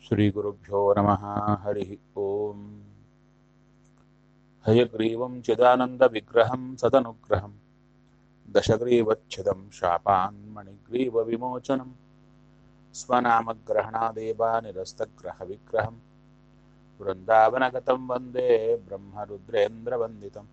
श्रीगुरुभ्यो नमः हरिः ओम् हयग्रीवं चिदानन्दविग्रहं सदनुग्रहं दशग्रीवच्छिदं शापान्मणिग्रीवविमोचनं स्वनामग्रहणादेवानिरस्तग्रहविग्रहं वृन्दावनगतं वन्दे ब्रह्मरुद्रेन्द्रवन्दितम्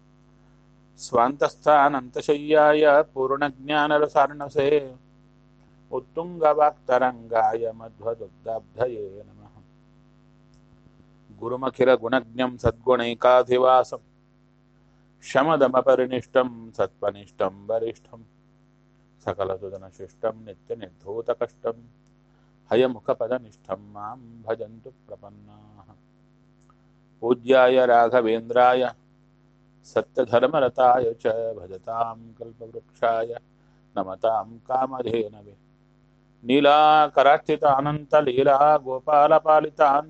स्वान्तस्थानन्तशय्याय पूर्णज्ञानरसार्णसे उत्तुङ्गवाक्तरङ्गाय मध्वदुग्धाब्धये नमः गुरुमखिलगुणज्ञं सद्गुणैकाधिवासं शमदमपरिनिष्टं सत्त्वनिष्ठं वरिष्ठं सकलसुदनशिष्टं नित्यनिर्धूतकष्टं हयमुखपदनिष्ठं मां भजन्तु प्रपन्नाः पूज्याय राघवेन्द्राय सत्यधर्मरताय च भजतां कल्पवृक्षाय नमतां कामधेनवे नीलाकरार्चितानन्तलीला गोपालपालितान्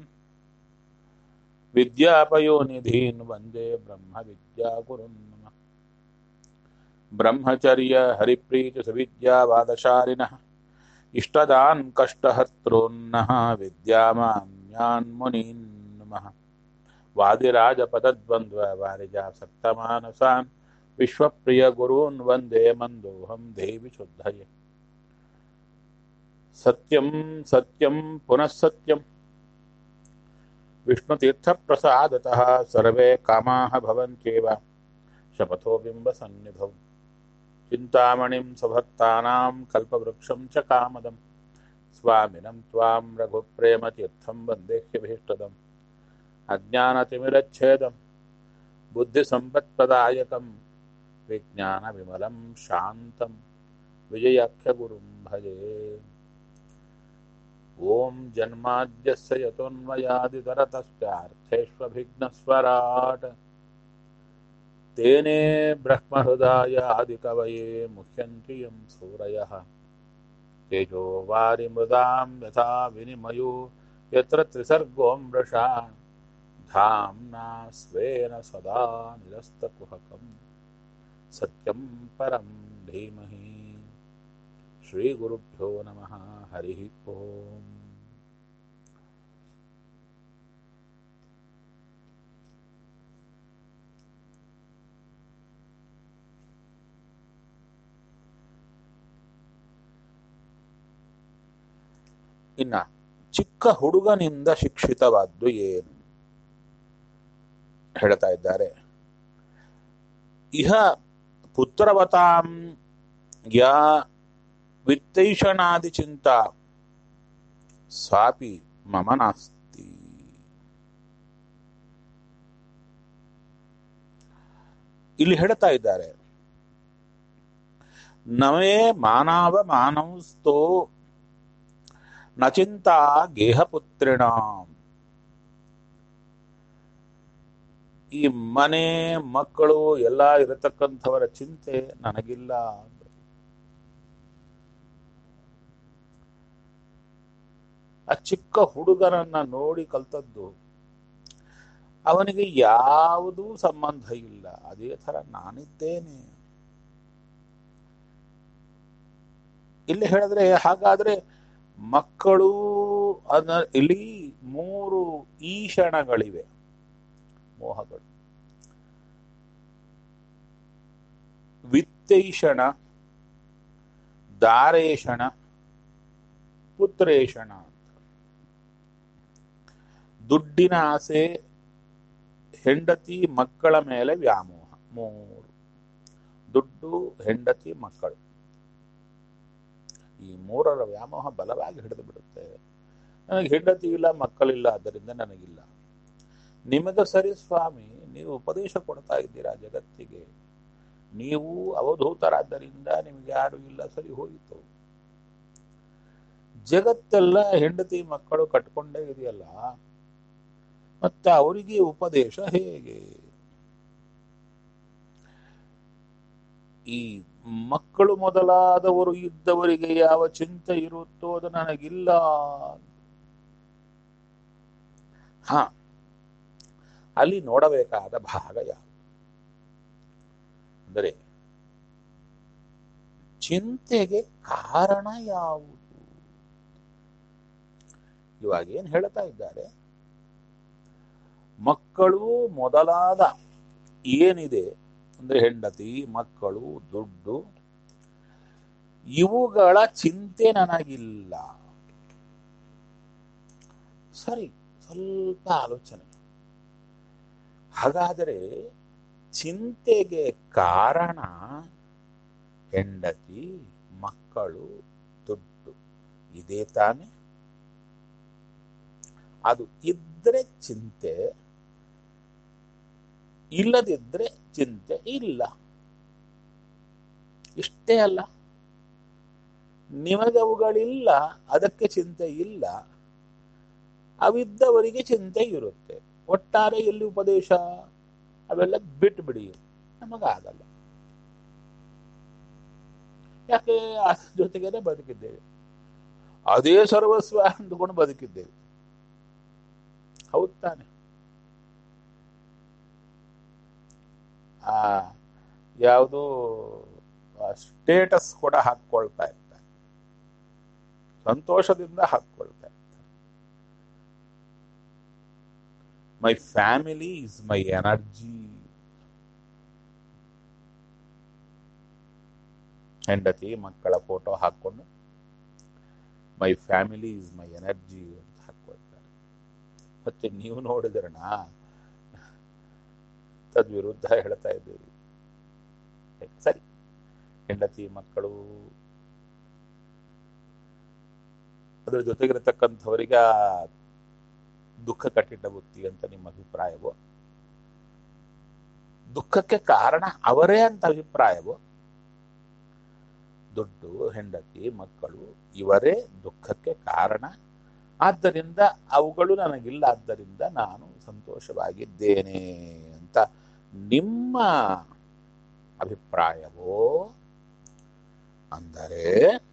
विद्यापयोनिधीन् वन्दे ब्रह्मविद्यागुरुन् नमः ब्रह्मचर्य हरिप्रीतिसुविद्यावादशालिनः इष्टदान् कष्टहर्तॄन्नः विद्यामान्यान् मुनीन् नमः वादिराजपदद्वन्द्ववारिजासक्तमानसान् विश्वप्रियगुरून् वन्दे मन्दोऽहं देवि शुद्धये सत्यं सत्यं पुनः सत्यं विष्णुतीर्थप्रसादतः सर्वे कामाः भवन्त्येव शपथो बिम्बसन्निधौ चिन्तामणिं स्वभक्तानां कल्पवृक्षं च कामदं स्वामिनं त्वां रघुप्रेमतीर्थं वन्देह्यभीष्टदम् अज्ञानतिमिरच्छेदं बुद्धिसम्पत्प्रदायकं विज्ञानविमलं शान्तं विजयाख्यगुरुं भजे ॐ जन्माद्यस्य यतोऽन्वयादितरतश्चार्थेष्वभिघ्नस्वराट् तेने ब्रह्महृदाय आदिकवये मुह्यन्ति यं सूरयः तेजो वारिमृदां यथा विनिमयो यत्र त्रिसर्गो मृषा धाम्ना स्वेन सदा निरस्तकुहकम् सत्यं परं धीमहि श्रीगुरुभ्यो नमः हरिः ओम् ಇನ್ನ ಚಿಕ್ಕ ಹುಡುಗನಿಂದ ಶಿಕ್ಷಿತವಾದ್ದು ಏನು ಹೇಳ್ತಾ ಇದ್ದಾರೆ ಇಹ ಪುತ್ರವತಾಂ ಯಾ ವಿತ್ತೈಷಣಾದಿ ಚಿಂತ ಸ್ವಾಪಿ ಮಮ ನಾಸ್ತಿ ಇಲ್ಲಿ ಹೇಳ್ತಾ ಇದ್ದಾರೆ ನಮೇ ಮಾನವ ಮಾನವಸ್ತೋ ನಚಿಂತಾ ಗೇಹಪುತ್ರಿಣ ಈ ಮನೆ ಮಕ್ಕಳು ಎಲ್ಲ ಇರತಕ್ಕಂಥವರ ಚಿಂತೆ ನನಗಿಲ್ಲ ಆ ಚಿಕ್ಕ ಹುಡುಗನನ್ನ ನೋಡಿ ಕಲ್ತದ್ದು ಅವನಿಗೆ ಯಾವುದೂ ಸಂಬಂಧ ಇಲ್ಲ ಅದೇ ತರ ನಾನಿದ್ದೇನೆ ಇಲ್ಲಿ ಹೇಳಿದ್ರೆ ಹಾಗಾದ್ರೆ ಮಕ್ಕಳು ಅದ ಇಲ್ಲಿ ಮೂರು ಈಶಣಗಳಿವೆ ಮೋಹಗಳು ವಿತ್ತೈಷಣ ದಾರೇಷಣ ಪುತ್ರೇಷಣ ಅಂತ ದುಡ್ಡಿನ ಆಸೆ ಹೆಂಡತಿ ಮಕ್ಕಳ ಮೇಲೆ ವ್ಯಾಮೋಹ ಮೂರು ದುಡ್ಡು ಹೆಂಡತಿ ಮಕ್ಕಳು ಈ ಮೂರರ ವ್ಯಾಮೋಹ ಬಲವಾಗಿ ಹಿಡಿದು ಬಿಡುತ್ತೆ ನನಗೆ ಹೆಂಡತಿ ಇಲ್ಲ ಮಕ್ಕಳಿಲ್ಲ ಆದ್ದರಿಂದ ನನಗಿಲ್ಲ ನಿಮಗೆ ಸರಿ ಸ್ವಾಮಿ ನೀವು ಉಪದೇಶ ಕೊಡ್ತಾ ಇದ್ದೀರಾ ಜಗತ್ತಿಗೆ ನೀವು ಅವಧೂತರಾದ್ದರಿಂದ ನಿಮ್ಗೆ ಯಾರು ಇಲ್ಲ ಸರಿ ಹೋಯಿತು ಜಗತ್ತೆಲ್ಲ ಹೆಂಡತಿ ಮಕ್ಕಳು ಕಟ್ಕೊಂಡೇ ಇದೆಯಲ್ಲ ಮತ್ತೆ ಅವರಿಗೆ ಉಪದೇಶ ಹೇಗೆ ಈ ಮಕ್ಕಳು ಮೊದಲಾದವರು ಇದ್ದವರಿಗೆ ಯಾವ ಚಿಂತೆ ಇರುತ್ತೋ ಅದು ನನಗಿಲ್ಲ ಹಾ ಅಲ್ಲಿ ನೋಡಬೇಕಾದ ಭಾಗ ಯಾವುದು ಅಂದರೆ ಚಿಂತೆಗೆ ಕಾರಣ ಯಾವುದು ಇವಾಗ ಏನು ಹೇಳ್ತಾ ಇದ್ದಾರೆ ಮಕ್ಕಳು ಮೊದಲಾದ ಏನಿದೆ ಅಂದ್ರೆ ಹೆಂಡತಿ ಮಕ್ಕಳು ದುಡ್ಡು ಇವುಗಳ ಚಿಂತೆ ನನಗಿಲ್ಲ ಸರಿ ಸ್ವಲ್ಪ ಆಲೋಚನೆ ಹಾಗಾದರೆ ಚಿಂತೆಗೆ ಕಾರಣ ಹೆಂಡತಿ ಮಕ್ಕಳು ದುಡ್ಡು ಇದೇ ತಾನೆ ಅದು ಇದ್ರೆ ಚಿಂತೆ ಇಲ್ಲದಿದ್ರೆ ಚಿಂತೆ ಇಲ್ಲ ಇಷ್ಟೇ ಅಲ್ಲ ನಿಮಗೆ ಅವುಗಳಿಲ್ಲ ಅದಕ್ಕೆ ಚಿಂತೆ ಇಲ್ಲ ಅವಿದ್ದವರಿಗೆ ಚಿಂತೆ ಇರುತ್ತೆ ಒಟ್ಟಾರೆ ಎಲ್ಲಿ ಉಪದೇಶ ಅವೆಲ್ಲ ಬಿಟ್ಟು ಬಿಡಿ ನಮಗಾಗಲ್ಲ ಯಾಕೆ ಅದ್ರ ಜೊತೆಗೇನೆ ಬದುಕಿದ್ದೇವೆ ಅದೇ ಸರ್ವಸ್ವ ಅಂದುಕೊಂಡು ಬದುಕಿದ್ದೇವೆ ಹೌದ್ ತಾನೆ ಆ ಯಾವುದು ಸ್ಟೇಟಸ್ ಕೂಡ ಹಾಕೊಳ್ತಾ ಇರ್ತಾರೆ ಸಂತೋಷದಿಂದ ಹಾಕೊಳ್ತಾ ಇರ್ತಾರೆ my family is my energy ಹೆಂಡತಿ ಮಕ್ಕಳ ಫೋಟೋ ಹಾಕೊಂಡು my family is my energy ಅಂತ ಹಾಕೊಳ್ತಾರೆ ಮತ್ತೆ ನೀವು ನೋಡಿದ್ರಣ ತದ್ವಿರುದ್ಧ ಹೇಳ್ತಾ ಇದ್ದೀರಿ ಸರಿ ಹೆಂಡತಿ ಮಕ್ಕಳು ಅದ್ರ ಜೊತೆಗಿರತಕ್ಕಂಥವರಿಗೆ ಆ ದುಃಖ ಕಟ್ಟಿಟ್ಟ ಬುತ್ತಿ ಅಂತ ನಿಮ್ಮ ಅಭಿಪ್ರಾಯವೋ ದುಃಖಕ್ಕೆ ಕಾರಣ ಅವರೇ ಅಂತ ಅಭಿಪ್ರಾಯವೋ ದುಡ್ಡು ಹೆಂಡತಿ ಮಕ್ಕಳು ಇವರೇ ದುಃಖಕ್ಕೆ ಕಾರಣ ಆದ್ದರಿಂದ ಅವುಗಳು ನನಗಿಲ್ಲ ಆದ್ದರಿಂದ ನಾನು ಸಂತೋಷವಾಗಿದ್ದೇನೆ ಅಂತ ನಿಮ್ಮ ಅಭಿಪ್ರಾಯವೋ ಅಂದರೆ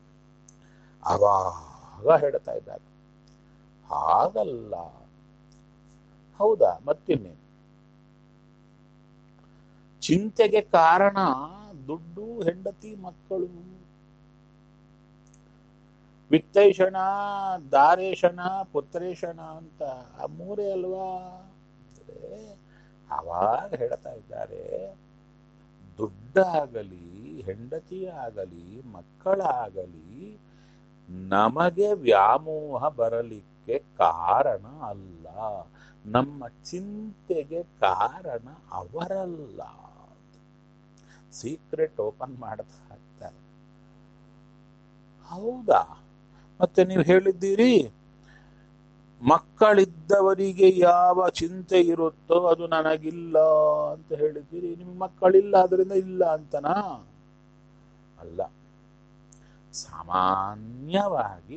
ಅವಾಗ ಹೇಳ್ತಾ ಇದ್ದಾರೆ ಹಾಗಲ್ಲ ಹೌದಾ ಮತ್ತಿನ್ನೇನು ಚಿಂತೆಗೆ ಕಾರಣ ದುಡ್ಡು ಹೆಂಡತಿ ಮಕ್ಕಳು ವಿತ್ತೈಷಣ ದಾರೇಶಣ ಪುತ್ರೇಶಣ ಅಂತ ಆ ಮೂರೇ ಅಲ್ವಾ ಅಂದ್ರೆ ಅವಾಗ ಹೇಳ್ತಾ ಇದ್ದಾರೆ ದುಡ್ಡಾಗಲಿ ಹೆಂಡತಿ ಆಗಲಿ ಮಕ್ಕಳಾಗಲಿ ನಮಗೆ ವ್ಯಾಮೋಹ ಬರಲಿಕ್ಕೆ ಕಾರಣ ಅಲ್ಲ ನಮ್ಮ ಚಿಂತೆಗೆ ಕಾರಣ ಅವರಲ್ಲ ಸೀಕ್ರೆಟ್ ಓಪನ್ ಮಾಡ್ತಾ ಇರ್ತಾರೆ ಹೌದಾ ಮತ್ತೆ ನೀವು ಹೇಳಿದ್ದೀರಿ ಮಕ್ಕಳಿದ್ದವರಿಗೆ ಯಾವ ಚಿಂತೆ ಇರುತ್ತೋ ಅದು ನನಗಿಲ್ಲ ಅಂತ ಹೇಳಿದ್ದೀರಿ ನಿಮ್ಗೆ ಮಕ್ಕಳಿಲ್ಲ ಅದರಿಂದ ಇಲ್ಲ ಅಂತನಾ ಅಲ್ಲ ಸಾಮಾನ್ಯವಾಗಿ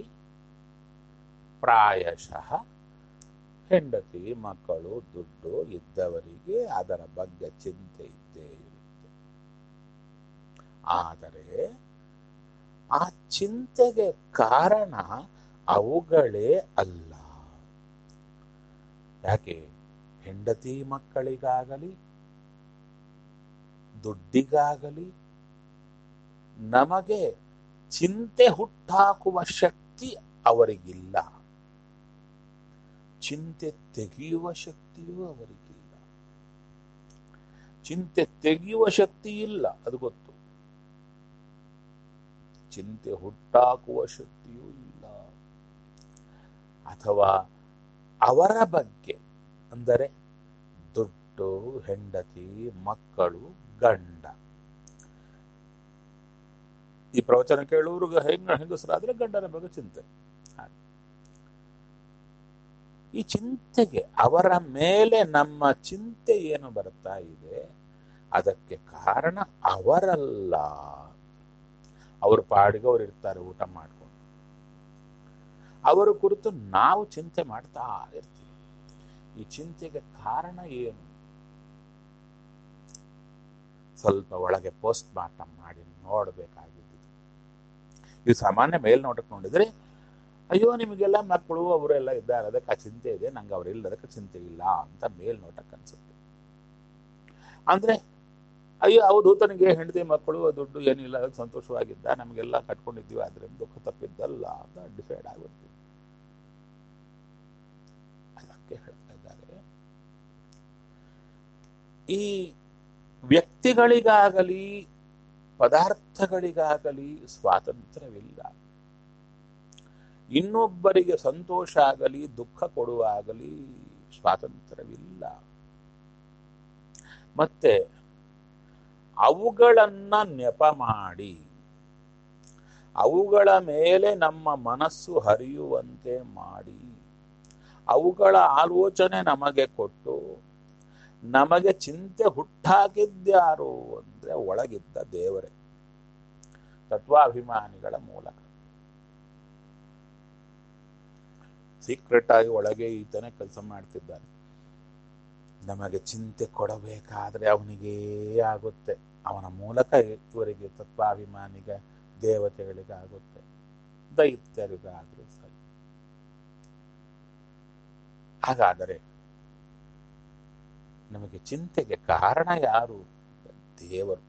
ಪ್ರಾಯಶಃ ಹೆಂಡತಿ ಮಕ್ಕಳು ದುಡ್ಡು ಇದ್ದವರಿಗೆ ಅದರ ಬಗ್ಗೆ ಚಿಂತೆ ಇದ್ದೇ ಇರುತ್ತೆ ಆದರೆ ಆ ಚಿಂತೆಗೆ ಕಾರಣ ಅವುಗಳೇ ಅಲ್ಲ ಯಾಕೆ ಹೆಂಡತಿ ಮಕ್ಕಳಿಗಾಗಲಿ ದುಡ್ಡಿಗಾಗಲಿ ನಮಗೆ ಚಿಂತೆ ಹುಟ್ಟಾಕುವ ಶಕ್ತಿ ಅವರಿಗಿಲ್ಲ ಚಿಂತೆ ತೆಗೆಯುವ ಶಕ್ತಿಯೂ ಅವರಿಗಿಲ್ಲ ಚಿಂತೆ ತೆಗೆಯುವ ಶಕ್ತಿ ಇಲ್ಲ ಅದು ಗೊತ್ತು ಚಿಂತೆ ಹುಟ್ಟಾಕುವ ಶಕ್ತಿಯೂ ಇಲ್ಲ ಅಥವಾ ಅವರ ಬಗ್ಗೆ ಅಂದರೆ ದುಡ್ಡು ಹೆಂಡತಿ ಮಕ್ಕಳು ಗಂಡ ಈ ಪ್ರವಚನ ಕೇಳುವರು ಹೆಂಗ ಹೆಂಗಸರಾದ್ರೆ ಗಂಡನ ಬಗ್ಗೆ ಚಿಂತೆ ಹಾಗೆ. ಈ ಚಿಂತೆಗೆ ಅವರ ಮೇಲೆ ನಮ್ಮ ಚಿಂತೆ ಏನು ಬರ್ತಾ ಇದೆ ಅದಕ್ಕೆ ಕಾರಣ ಅವರಲ್ಲ ಅವ್ರ ಪಾಡಿಗೆ ಅವ್ರು ಇರ್ತಾರೆ ಊಟ ಮಾಡ್ಕೊಂಡು ಅವರ ಕುರಿತು ನಾವು ಚಿಂತೆ ಮಾಡ್ತಾ ಇರ್ತೀವಿ ಈ ಚಿಂತೆಗೆ ಕಾರಣ ಏನು ಸ್ವಲ್ಪ ಒಳಗೆ ಪೋಸ್ಟ್ ಮಾರ್ಟಮ್ ಮಾಡಿ ನೋಡ್ಬೇಕಾಗಿದ್ದು ಇದು ಸಾಮಾನ್ಯ ಮೇಲ್ನೋಟಕ್ಕೆ ನೋಡಿದ್ರೆ ಅಯ್ಯೋ ನಿಮಗೆಲ್ಲ ಮಕ್ಕಳು ಅವರೆಲ್ಲ ಇದ್ದಾರೆ ಅದಕ್ಕೆ ಆ ಚಿಂತೆ ಇದೆ ನಂಗೆ ಅವರಿಲ್ಲ ಅದಕ್ಕೆ ಚಿಂತೆ ಇಲ್ಲ ಅಂತ ಮೇಲ್ನೋಟಕ್ಕೆ ಅನ್ಸುತ್ತೆ ಅಂದ್ರೆ ಅಯ್ಯೋ ಹೌದು ತನಗೆ ಹೆಂಡತಿ ಮಕ್ಕಳು ದುಡ್ಡು ಏನಿಲ್ಲ ಅದಕ್ಕೆ ಸಂತೋಷವಾಗಿದ್ದ ನಮಗೆಲ್ಲ ಕಟ್ಕೊಂಡಿದ್ದೀವಿ ಆದ್ರಿಂದ ದುಃಖ ತಪ್ಪಿದ್ದಲ್ಲ ಅಂತ ಡಿಸೈಡ್ ಆಗ್ಬಿಡ್ತೀವಿ ಅದಕ್ಕೆ ಹೇಳ್ತಾ ಇದ್ದಾರೆ ಈ ವ್ಯಕ್ತಿಗಳಿಗಾಗಲಿ ಪದಾರ್ಥಗಳಿಗಾಗಲಿ ಸ್ವಾತಂತ್ರ್ಯವಿಲ್ಲ ಇನ್ನೊಬ್ಬರಿಗೆ ಸಂತೋಷ ಆಗಲಿ ದುಃಖ ಕೊಡುವಾಗಲಿ ಸ್ವಾತಂತ್ರ್ಯವಿಲ್ಲ ಮತ್ತೆ ಅವುಗಳನ್ನ ನೆಪ ಮಾಡಿ ಅವುಗಳ ಮೇಲೆ ನಮ್ಮ ಮನಸ್ಸು ಹರಿಯುವಂತೆ ಮಾಡಿ ಅವುಗಳ ಆಲೋಚನೆ ನಮಗೆ ಕೊಟ್ಟು ನಮಗೆ ಚಿಂತೆ ಹುಟ್ಟಾಕಿದ್ಯಾರು ಅಂದ್ರೆ ಒಳಗಿದ್ದ ದೇವರೇ ತತ್ವಾಭಿಮಾನಿಗಳ ಮೂಲಕ ಸೀಕ್ರೆಟ್ ಆಗಿ ಒಳಗೆ ಈತನೇ ಕೆಲಸ ಮಾಡ್ತಿದ್ದಾನೆ ನಮಗೆ ಚಿಂತೆ ಕೊಡಬೇಕಾದ್ರೆ ಅವನಿಗೇ ಆಗುತ್ತೆ ಅವನ ಮೂಲಕ ಇವರಿಗೆ ತತ್ವಾಭಿಮಾನಿಗೆ ದೇವತೆಗಳಿಗೆ ಆಗುತ್ತೆ ದೈತ್ಯರಿಗಾದ್ರೂ ಸರಿ ಹಾಗಾದರೆ ನಮಗೆ ಚಿಂತೆಗೆ ಕಾರಣ ಯಾರು ದೇವರು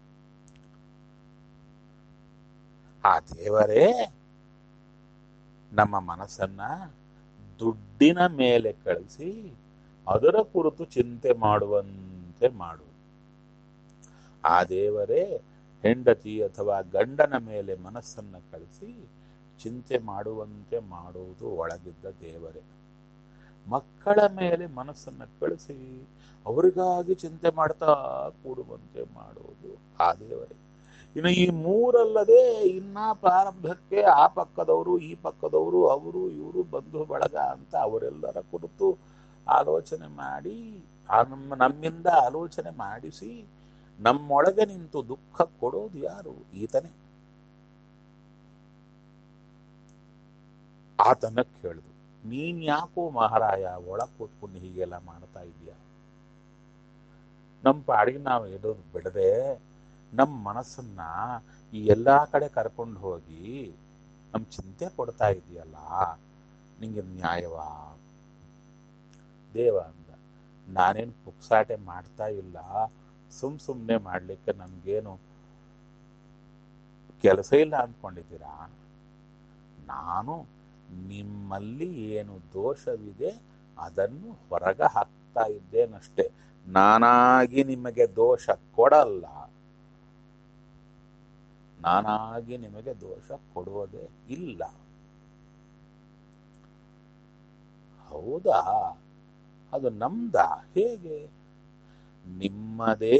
ಆ ದೇವರೇ ನಮ್ಮ ಮನಸ್ಸನ್ನ ದುಡ್ಡಿನ ಮೇಲೆ ಕಳಿಸಿ ಅದರ ಕುರಿತು ಚಿಂತೆ ಮಾಡುವಂತೆ ಮಾಡು ಆ ದೇವರೇ ಹೆಂಡತಿ ಅಥವಾ ಗಂಡನ ಮೇಲೆ ಮನಸ್ಸನ್ನ ಕಳಿಸಿ ಚಿಂತೆ ಮಾಡುವಂತೆ ಮಾಡುವುದು ಒಳಗಿದ್ದ ದೇವರೇ ಮಕ್ಕಳ ಮೇಲೆ ಮನಸ್ಸನ್ನ ಕಳಿಸಿ ಅವರಿಗಾಗಿ ಚಿಂತೆ ಮಾಡ್ತಾ ಕೂಡುವಂತೆ ಮಾಡುವುದು ಆ ದೇವರೇ ಇನ್ನು ಈ ಮೂರಲ್ಲದೆ ಇನ್ನ ಪ್ರಾರಂಭಕ್ಕೆ ಆ ಪಕ್ಕದವರು ಈ ಪಕ್ಕದವರು ಅವರು ಇವರು ಬಂಧು ಬಳಗ ಅಂತ ಅವರೆಲ್ಲರ ಕುರಿತು ಆಲೋಚನೆ ಮಾಡಿ ಆ ನಮ್ಮ ನಮ್ಮಿಂದ ಆಲೋಚನೆ ಮಾಡಿಸಿ ನಮ್ಮೊಳಗೆ ನಿಂತು ದುಃಖ ಕೊಡೋದು ಯಾರು ಈತನೇ ಆತನ ಕೇಳಿದು ನೀನ್ ಯಾಕೋ ಮಹಾರಾಯ ಒಳ ಕೂತ್ಕೊಂಡು ಹೀಗೆಲ್ಲ ಮಾಡ್ತಾ ಇದೀಯ ನಮ್ಮ ಪಾಡಿಗೆ ನಾವು ಇರೋದು ಬಿಡದೆ ನಮ್ಮ ಮನಸ್ಸನ್ನ ಈ ಎಲ್ಲಾ ಕಡೆ ಕರ್ಕೊಂಡು ಹೋಗಿ ನಮ್ ಚಿಂತೆ ಕೊಡ್ತಾ ಇದೆಯಲ್ಲ ನಿಂಗೆ ನ್ಯಾಯವಾ ದೇವ ಅಂದ ನಾನೇನು ಪುಕ್ಸಾಟೆ ಮಾಡ್ತಾ ಇಲ್ಲ ಸುಮ್ ಸುಮ್ನೆ ಮಾಡ್ಲಿಕ್ಕೆ ನನ್ಗೇನು ಕೆಲಸ ಇಲ್ಲ ಅಂದ್ಕೊಂಡಿದ್ದೀರಾ ನಾನು ನಿಮ್ಮಲ್ಲಿ ಏನು ದೋಷವಿದೆ ಅದನ್ನು ಹೊರಗ ಹಾಕ್ತಾ ಇದ್ದೇನಷ್ಟೇ ನಾನಾಗಿ ನಿಮಗೆ ದೋಷ ಕೊಡಲ್ಲ ನಾನಾಗಿ ನಿಮಗೆ ದೋಷ ಕೊಡುವುದೇ ಇಲ್ಲ ಹೌದಾ ಅದು ನಮ್ದ ಹೇಗೆ ನಿಮ್ಮದೇ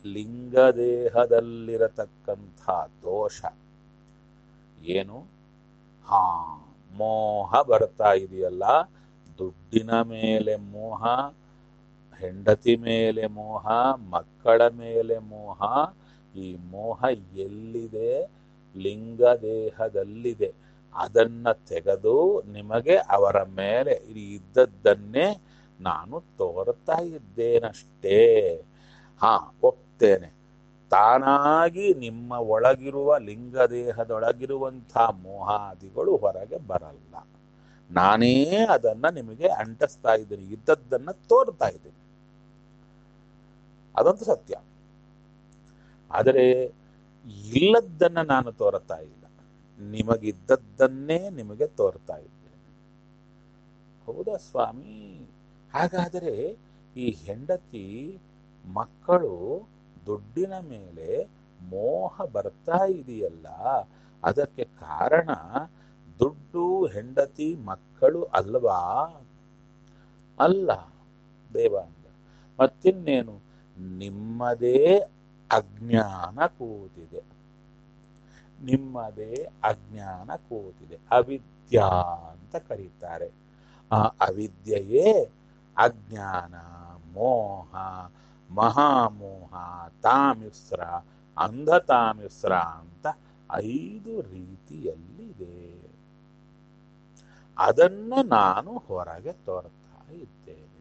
ಲಿಂಗದೇಹದಲ್ಲಿರತಕ್ಕಂಥ ದೋಷ ಏನು ಹಾ ಮೋಹ ಬರ್ತಾ ಇದೆಯಲ್ಲ ದುಡ್ಡಿನ ಮೇಲೆ ಮೋಹ ಹೆಂಡತಿ ಮೇಲೆ ಮೋಹ ಮಕ್ಕಳ ಮೇಲೆ ಮೋಹ ಈ ಮೋಹ ಎಲ್ಲಿದೆ ಲಿಂಗದೇಹದಲ್ಲಿದೆ ಅದನ್ನ ತೆಗೆದು ನಿಮಗೆ ಅವರ ಮೇಲೆ ಇದ್ದದ್ದನ್ನೇ ನಾನು ತೋರ್ತಾ ಇದ್ದೇನಷ್ಟೇ ಹಾ ಒಪ್ತೇನೆ ತಾನಾಗಿ ನಿಮ್ಮ ಒಳಗಿರುವ ಲಿಂಗದೇಹದೊಳಗಿರುವಂಥ ಮೋಹಾದಿಗಳು ಹೊರಗೆ ಬರಲ್ಲ ನಾನೇ ಅದನ್ನ ನಿಮಗೆ ಅಂಟಿಸ್ತಾ ಇದ್ದೀನಿ ಇದ್ದದ್ದನ್ನ ತೋರ್ತಾ ಇದ್ದೀನಿ ಅದಂತೂ ಸತ್ಯ ಆದರೆ ಇಲ್ಲದ್ದನ್ನ ನಾನು ತೋರ್ತಾ ಇಲ್ಲ ನಿಮಗಿದ್ದದ್ದನ್ನೇ ನಿಮಗೆ ತೋರ್ತಾ ಇದ್ದೇನೆ ಹೌದಾ ಸ್ವಾಮಿ ಹಾಗಾದರೆ ಈ ಹೆಂಡತಿ ಮಕ್ಕಳು ದುಡ್ಡಿನ ಮೇಲೆ ಮೋಹ ಬರ್ತಾ ಇದೆಯಲ್ಲ ಅದಕ್ಕೆ ಕಾರಣ ದುಡ್ಡು ಹೆಂಡತಿ ಮಕ್ಕಳು ಅಲ್ವಾ ಅಲ್ಲ ದೇವ ಅಂದ ಮತ್ತಿನ್ನೇನು ನಿಮ್ಮದೇ ಅಜ್ಞಾನ ಕೂತಿದೆ ನಿಮ್ಮದೇ ಅಜ್ಞಾನ ಕೂತಿದೆ ಅವಿದ್ಯಾ ಅಂತ ಕರೀತಾರೆ ಆ ಅವಿದ್ಯೆಯೇ ಅಜ್ಞಾನ ಮೋಹ ಮಹಾಮೋಹ ತಾಮಿಸ್ರ ಅಂಧತಾಮಿಸ್ರ ಅಂತ ಐದು ರೀತಿಯಲ್ಲಿದೆ ಅದನ್ನ ನಾನು ಹೊರಗೆ ತೋರ್ತಾ ಇದ್ದೇನೆ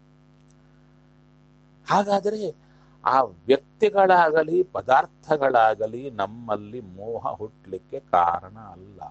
ಹಾಗಾದರೆ ಆ ವ್ಯಕ್ತಿಗಳಾಗಲಿ ಪದಾರ್ಥಗಳಾಗಲಿ ನಮ್ಮಲ್ಲಿ ಮೋಹ ಹುಟ್ಟಲಿಕ್ಕೆ ಕಾರಣ ಅಲ್ಲ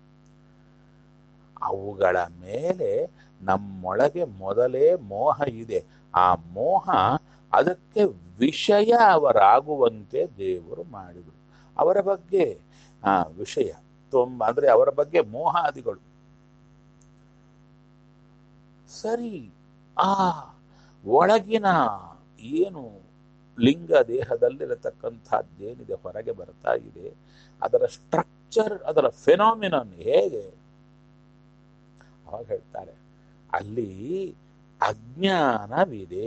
ಅವುಗಳ ಮೇಲೆ ನಮ್ಮೊಳಗೆ ಮೊದಲೇ ಮೋಹ ಇದೆ ಆ ಮೋಹ ಅದಕ್ಕೆ ವಿಷಯ ಅವರಾಗುವಂತೆ ದೇವರು ಮಾಡಿದರು ಅವರ ಬಗ್ಗೆ ಆ ವಿಷಯ ತುಂಬ ಅಂದ್ರೆ ಅವರ ಬಗ್ಗೆ ಮೋಹಾದಿಗಳು ಸರಿ ಆ ಒಳಗಿನ ಏನು ಲಿಂಗ ದೇಹದಲ್ಲಿರತಕ್ಕಂಥದ್ದೇನಿದೆ ಹೊರಗೆ ಬರ್ತಾ ಇದೆ ಅದರ ಸ್ಟ್ರಕ್ಚರ್ ಅದರ ಫೆನಾಮಿನನ್ ಹೇಗೆ ಅವಾಗ ಹೇಳ್ತಾರೆ ಅಲ್ಲಿ ಅಜ್ಞಾನವಿದೆ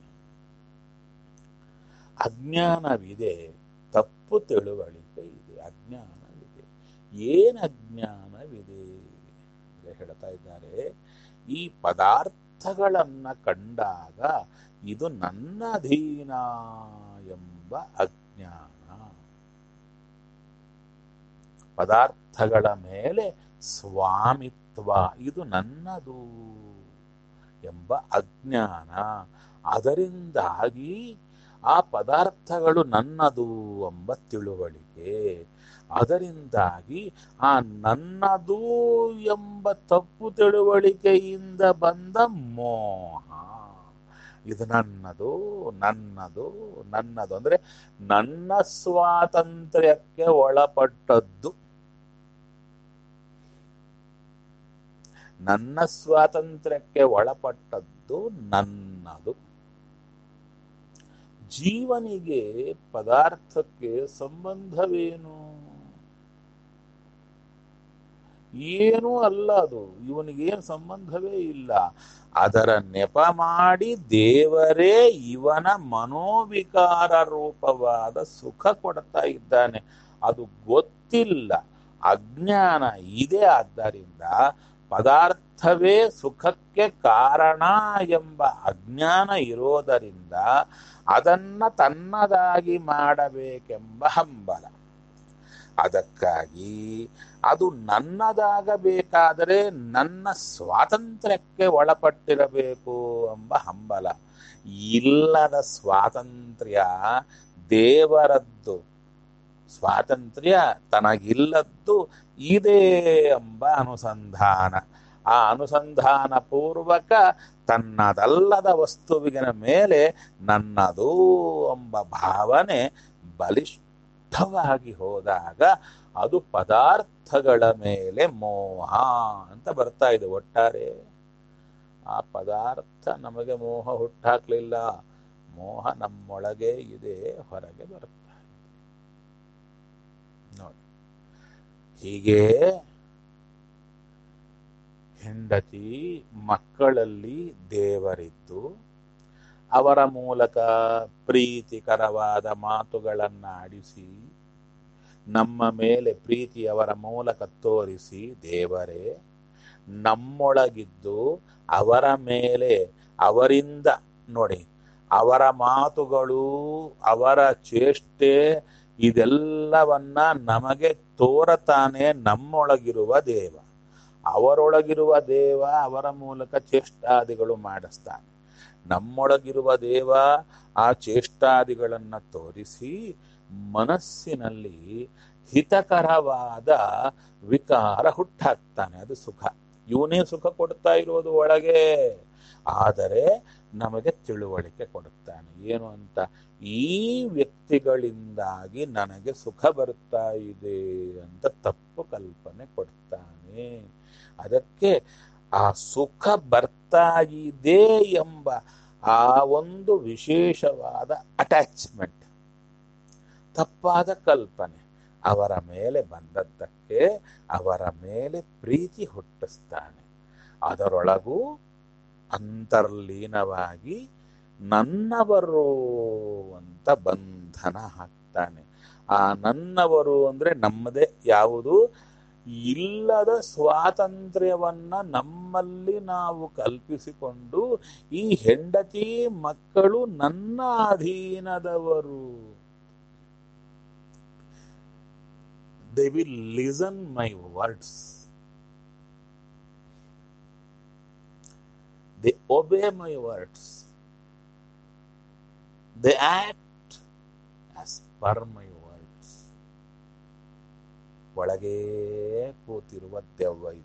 ಅಜ್ಞಾನವಿದೆ ತಪ್ಪು ತಿಳುವಳಿಕೆ ಇದೆ ಅಜ್ಞಾನವಿದೆ ಏನು ಅಜ್ಞಾನವಿದೆ ಅಂತ ಹೇಳ್ತಾ ಇದ್ದಾರೆ ಈ ಪದಾರ್ಥಗಳನ್ನ ಕಂಡಾಗ ಇದು ನನ್ನ ಅಧೀನ ಎಂಬ ಅಜ್ಞಾನ ಪದಾರ್ಥಗಳ ಮೇಲೆ ಸ್ವಾಮಿತ್ವ ಇದು ನನ್ನದು ಎಂಬ ಅಜ್ಞಾನ ಅದರಿಂದಾಗಿ ಆ ಪದಾರ್ಥಗಳು ನನ್ನದು ಎಂಬ ತಿಳುವಳಿಕೆ ಅದರಿಂದಾಗಿ ಆ ನನ್ನದು ಎಂಬ ತಪ್ಪು ತಿಳುವಳಿಕೆಯಿಂದ ಬಂದ ಮೋಹ ಇದು ನನ್ನದು ನನ್ನದು ನನ್ನದು ಅಂದ್ರೆ ನನ್ನ ಸ್ವಾತಂತ್ರ್ಯಕ್ಕೆ ಒಳಪಟ್ಟದ್ದು ನನ್ನ ಸ್ವಾತಂತ್ರ್ಯಕ್ಕೆ ಒಳಪಟ್ಟದ್ದು ನನ್ನದು ಜೀವನಿಗೆ ಪದಾರ್ಥಕ್ಕೆ ಸಂಬಂಧವೇನು ಏನೂ ಅಲ್ಲ ಅದು ಇವನಿಗೇನು ಸಂಬಂಧವೇ ಇಲ್ಲ ಅದರ ನೆಪ ಮಾಡಿ ದೇವರೇ ಇವನ ಮನೋವಿಕಾರ ರೂಪವಾದ ಸುಖ ಕೊಡ್ತಾ ಇದ್ದಾನೆ ಅದು ಗೊತ್ತಿಲ್ಲ ಅಜ್ಞಾನ ಇದೆ ಆದ್ದರಿಂದ ಪದಾರ್ಥವೇ ಸುಖಕ್ಕೆ ಕಾರಣ ಎಂಬ ಅಜ್ಞಾನ ಇರೋದರಿಂದ ಅದನ್ನ ತನ್ನದಾಗಿ ಮಾಡಬೇಕೆಂಬ ಹಂಬಲ ಅದಕ್ಕಾಗಿ ಅದು ನನ್ನದಾಗಬೇಕಾದರೆ ನನ್ನ ಸ್ವಾತಂತ್ರ್ಯಕ್ಕೆ ಒಳಪಟ್ಟಿರಬೇಕು ಎಂಬ ಹಂಬಲ ಇಲ್ಲದ ಸ್ವಾತಂತ್ರ್ಯ ದೇವರದ್ದು ಸ್ವಾತಂತ್ರ್ಯ ತನಗಿಲ್ಲದ್ದು ಇದೆ ಎಂಬ ಅನುಸಂಧಾನ ಆ ಅನುಸಂಧಾನ ಪೂರ್ವಕ ತನ್ನದಲ್ಲದ ವಸ್ತುವಿನ ಮೇಲೆ ನನ್ನದು ಎಂಬ ಭಾವನೆ ಬಲಿಷ್ಠವಾಗಿ ಹೋದಾಗ ಅದು ಪದಾರ್ಥಗಳ ಮೇಲೆ ಮೋಹ ಅಂತ ಬರ್ತಾ ಇದೆ ಒಟ್ಟಾರೆ ಆ ಪದಾರ್ಥ ನಮಗೆ ಮೋಹ ಹುಟ್ಟಾಕ್ಲಿಲ್ಲ ಮೋಹ ನಮ್ಮೊಳಗೆ ಇದೆ ಹೊರಗೆ ಬರ್ತಾ ಇದೆ ನೋಡಿ ಹೀಗೆ ಹೆಂಡತಿ ಮಕ್ಕಳಲ್ಲಿ ದೇವರಿದ್ದು ಅವರ ಮೂಲಕ ಪ್ರೀತಿಕರವಾದ ಮಾತುಗಳನ್ನಾಡಿಸಿ ನಮ್ಮ ಮೇಲೆ ಪ್ರೀತಿಯವರ ಮೂಲಕ ತೋರಿಸಿ ದೇವರೇ ನಮ್ಮೊಳಗಿದ್ದು ಅವರ ಮೇಲೆ ಅವರಿಂದ ನೋಡಿ ಅವರ ಮಾತುಗಳು ಅವರ ಚೇಷ್ಟೆ ಇದೆಲ್ಲವನ್ನ ನಮಗೆ ತೋರತಾನೆ ನಮ್ಮೊಳಗಿರುವ ದೇವ ಅವರೊಳಗಿರುವ ದೇವ ಅವರ ಮೂಲಕ ಚೇಷ್ಟಾದಿಗಳು ಮಾಡಿಸ್ತಾನೆ ನಮ್ಮೊಳಗಿರುವ ದೇವ ಆ ಚೇಷ್ಟಾದಿಗಳನ್ನ ತೋರಿಸಿ ಮನಸ್ಸಿನಲ್ಲಿ ಹಿತಕರವಾದ ವಿಕಾರ ಹುಟ್ಟಾಕ್ತಾನೆ ಅದು ಸುಖ ಇವನೇ ಸುಖ ಕೊಡ್ತಾ ಇರೋದು ಒಳಗೆ ಆದರೆ ನಮಗೆ ತಿಳುವಳಿಕೆ ಕೊಡುತ್ತಾನೆ ಏನು ಅಂತ ಈ ವ್ಯಕ್ತಿಗಳಿಂದಾಗಿ ನನಗೆ ಸುಖ ಬರ್ತಾ ಇದೆ ಅಂತ ತಪ್ಪು ಕಲ್ಪನೆ ಕೊಡ್ತಾನೆ ಅದಕ್ಕೆ ಆ ಸುಖ ಬರ್ತಾ ಇದೆ ಎಂಬ ಆ ಒಂದು ವಿಶೇಷವಾದ ಅಟ್ಯಾಚ್ಮೆಂಟ್ ತಪ್ಪಾದ ಕಲ್ಪನೆ ಅವರ ಮೇಲೆ ಬಂದದ್ದಕ್ಕೆ ಅವರ ಮೇಲೆ ಪ್ರೀತಿ ಹುಟ್ಟಿಸ್ತಾನೆ ಅದರೊಳಗೂ ಅಂತರ್ಲೀನವಾಗಿ ನನ್ನವರು ಅಂತ ಬಂಧನ ಹಾಕ್ತಾನೆ ಆ ನನ್ನವರು ಅಂದ್ರೆ ನಮ್ಮದೇ ಯಾವುದು ಇಲ್ಲದ ಸ್ವಾತಂತ್ರ್ಯವನ್ನ ನಮ್ಮಲ್ಲಿ ನಾವು ಕಲ್ಪಿಸಿಕೊಂಡು ಈ ಹೆಂಡತಿ ಮಕ್ಕಳು ನನ್ನ ಅಧೀನದವರು they will listen my words they obey my words they act as per my words ಒಳಗೇ ಕೂತಿರುವ ದೆವ್ವ ಇದು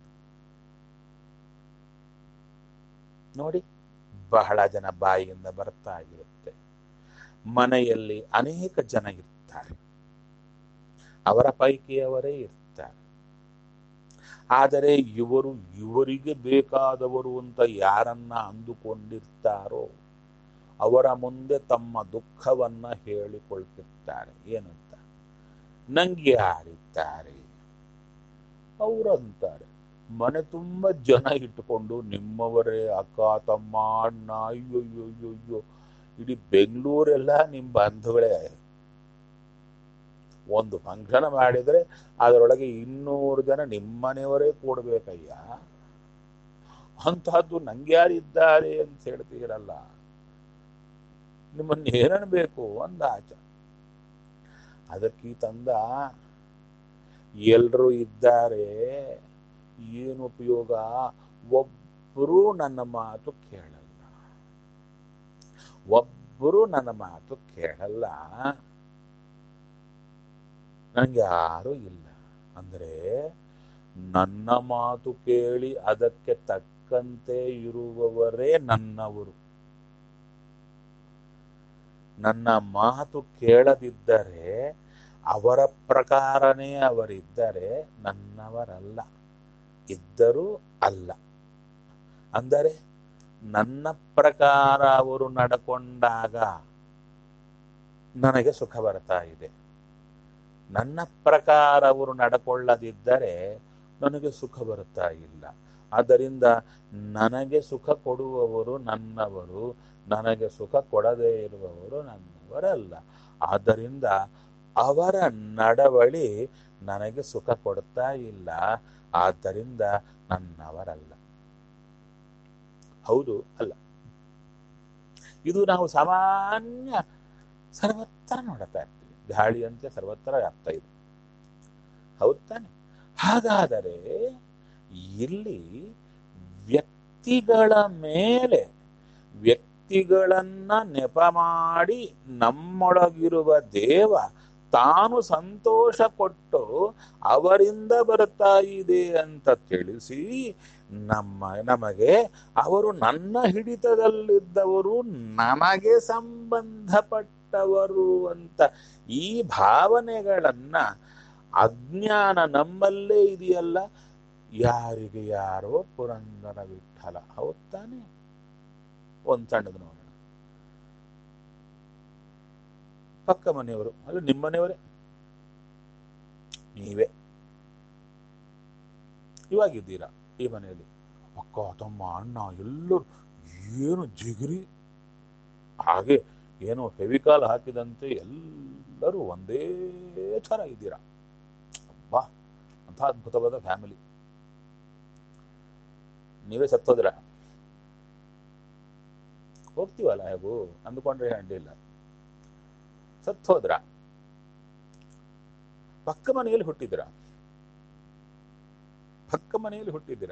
ನೋಡಿ ಬಹಳ ಜನ ಬಾಯಿಯಿಂದ ಬರ್ತಾ ಇರುತ್ತೆ ಮನೆಯಲ್ಲಿ ಅನೇಕ ಜನ ಇರ್ತಾರೆ ಅವರ ಪೈಕಿ ಅವರೇ ಇರ್ತಾರೆ ಆದರೆ ಇವರು ಇವರಿಗೆ ಬೇಕಾದವರು ಅಂತ ಯಾರನ್ನ ಅಂದುಕೊಂಡಿರ್ತಾರೋ ಅವರ ಮುಂದೆ ತಮ್ಮ ದುಃಖವನ್ನ ಹೇಳಿಕೊಳ್ತಿರ್ತಾರೆ ಏನಂತ ನಂಗೆ ಯಾರಿದ್ದಾರೆ ಅವರಂತಾರೆ ಮನೆ ತುಂಬ ಜನ ಇಟ್ಟುಕೊಂಡು ನಿಮ್ಮವರೇ ಅಕ್ಕ ತಮ್ಮ ಅಣ್ಣ ಅಯ್ಯೋ ಅಯ್ಯೋ ಅಯ್ಯೋ ಅಯ್ಯೋ ಇಡೀ ಬೆಂಗಳೂರೆಲ್ಲ ನಿಮ್ಮ ಬಂಧುಗಳೇ ಒಂದು ಫಂಕ್ಷನ್ ಮಾಡಿದ್ರೆ ಅದರೊಳಗೆ ಇನ್ನೂರು ಜನ ನಿಮ್ಮನೆಯವರೇ ಕೂಡಬೇಕಯ್ಯ ಅಂತಹದ್ದು ನಂಗೆ ಯಾರಿದ್ದಾರೆ ಅಂತ ಹೇಳ್ತೀರಲ್ಲ ನಿಮ್ಮನ್ನ ಏನನ್ಬೇಕು ಅಂದ ಆಚ ಅದಕ್ಕೆ ತಂದ ಎಲ್ರೂ ಇದ್ದಾರೆ ಏನು ಉಪಯೋಗ ಒಬ್ಬರೂ ನನ್ನ ಮಾತು ಕೇಳಲ್ಲ ಒಬ್ಬರು ನನ್ನ ಮಾತು ಕೇಳಲ್ಲ ನನಗೆ ಯಾರು ಇಲ್ಲ ಅಂದ್ರೆ ನನ್ನ ಮಾತು ಕೇಳಿ ಅದಕ್ಕೆ ತಕ್ಕಂತೆ ಇರುವವರೇ ನನ್ನವರು ನನ್ನ ಮಾತು ಕೇಳದಿದ್ದರೆ ಅವರ ಪ್ರಕಾರನೇ ಅವರಿದ್ದರೆ ನನ್ನವರಲ್ಲ ಇದ್ದರೂ ಅಲ್ಲ ಅಂದರೆ ನನ್ನ ಪ್ರಕಾರ ಅವರು ನಡ್ಕೊಂಡಾಗ ನನಗೆ ಸುಖ ಬರ್ತಾ ಇದೆ ನನ್ನ ಪ್ರಕಾರ ಅವರು ನಡ್ಕೊಳ್ಳದಿದ್ದರೆ ನನಗೆ ಸುಖ ಬರ್ತಾ ಇಲ್ಲ ಆದ್ದರಿಂದ ನನಗೆ ಸುಖ ಕೊಡುವವರು ನನ್ನವರು ನನಗೆ ಸುಖ ಕೊಡದೇ ಇರುವವರು ನನ್ನವರಲ್ಲ ಆದ್ದರಿಂದ ಅವರ ನಡವಳಿ ನನಗೆ ಸುಖ ಕೊಡ್ತಾ ಇಲ್ಲ ಆದ್ದರಿಂದ ನನ್ನವರಲ್ಲ ಹೌದು ಅಲ್ಲ ಇದು ನಾವು ಸಾಮಾನ್ಯ ಸರ್ವತ್ರ ನೋಡ್ತಾ ಇರ್ತೀವಿ ಗಾಳಿಯಂತೆ ಸರ್ವತ್ರ ವ್ಯಾಪ್ತ ಇದೆ ಹೌದು ತಾನೆ ಹಾಗಾದರೆ ಇಲ್ಲಿ ವ್ಯಕ್ತಿಗಳ ಮೇಲೆ ವ್ಯಕ್ತಿಗಳನ್ನ ನೆಪ ಮಾಡಿ ನಮ್ಮೊಳಗಿರುವ ದೇವ ತಾನು ಸಂತೋಷ ಕೊಟ್ಟು ಅವರಿಂದ ಬರ್ತಾ ಇದೆ ಅಂತ ತಿಳಿಸಿ ನಮ್ಮ ನಮಗೆ ಅವರು ನನ್ನ ಹಿಡಿತದಲ್ಲಿದ್ದವರು ನಮಗೆ ಸಂಬಂಧಪಟ್ಟವರು ಅಂತ ಈ ಭಾವನೆಗಳನ್ನ ಅಜ್ಞಾನ ನಮ್ಮಲ್ಲೇ ಇದೆಯಲ್ಲ ಯಾರಿಗೆ ಯಾರೋ ಪುರಂದರ ವಿಠಲ ಹೌದ್ ತಾನೆ ಒಂದ್ ಸಣ್ಣದು ನೋಡೋಣ ಪಕ್ಕ ಮನೆಯವರು ಅಲ್ಲ ನಿಮ್ಮ ಮನೆಯವರೇ ನೀವೇ ಇವಾಗಿದ್ದೀರಾ ಈ ಮನೆಯಲ್ಲಿ ಅಕ್ಕ ತಮ್ಮ ಅಣ್ಣ ಎಲ್ಲರೂ ಏನು ಜಿಗಿರಿ ಹಾಗೆ ಏನೋ ಫೆವಿಕಾಲ್ ಹಾಕಿದಂತೆ ಎಲ್ಲರೂ ಒಂದೇ ಥರ ಇದ್ದೀರಾ ಅಬ್ಬಾ ಅಂತ ಅದ್ಭುತವಾದ ಫ್ಯಾಮಿಲಿ ನೀವೇ ಸತ್ತೋದ್ರ ಹೋಗ್ತೀವಲ್ಲ ಹೇಗೂ ಅಂದುಕೊಂಡ್ರೆ ಅಡ್ಡಿಲ್ಲ ಸತ್ತೋದ್ರ ಪಕ್ಕ ಮನೆಯಲ್ಲಿ ಹುಟ್ಟಿದ್ರ ಪಕ್ಕ ಮನೆಯಲ್ಲಿ ಹುಟ್ಟಿದ್ದೀರ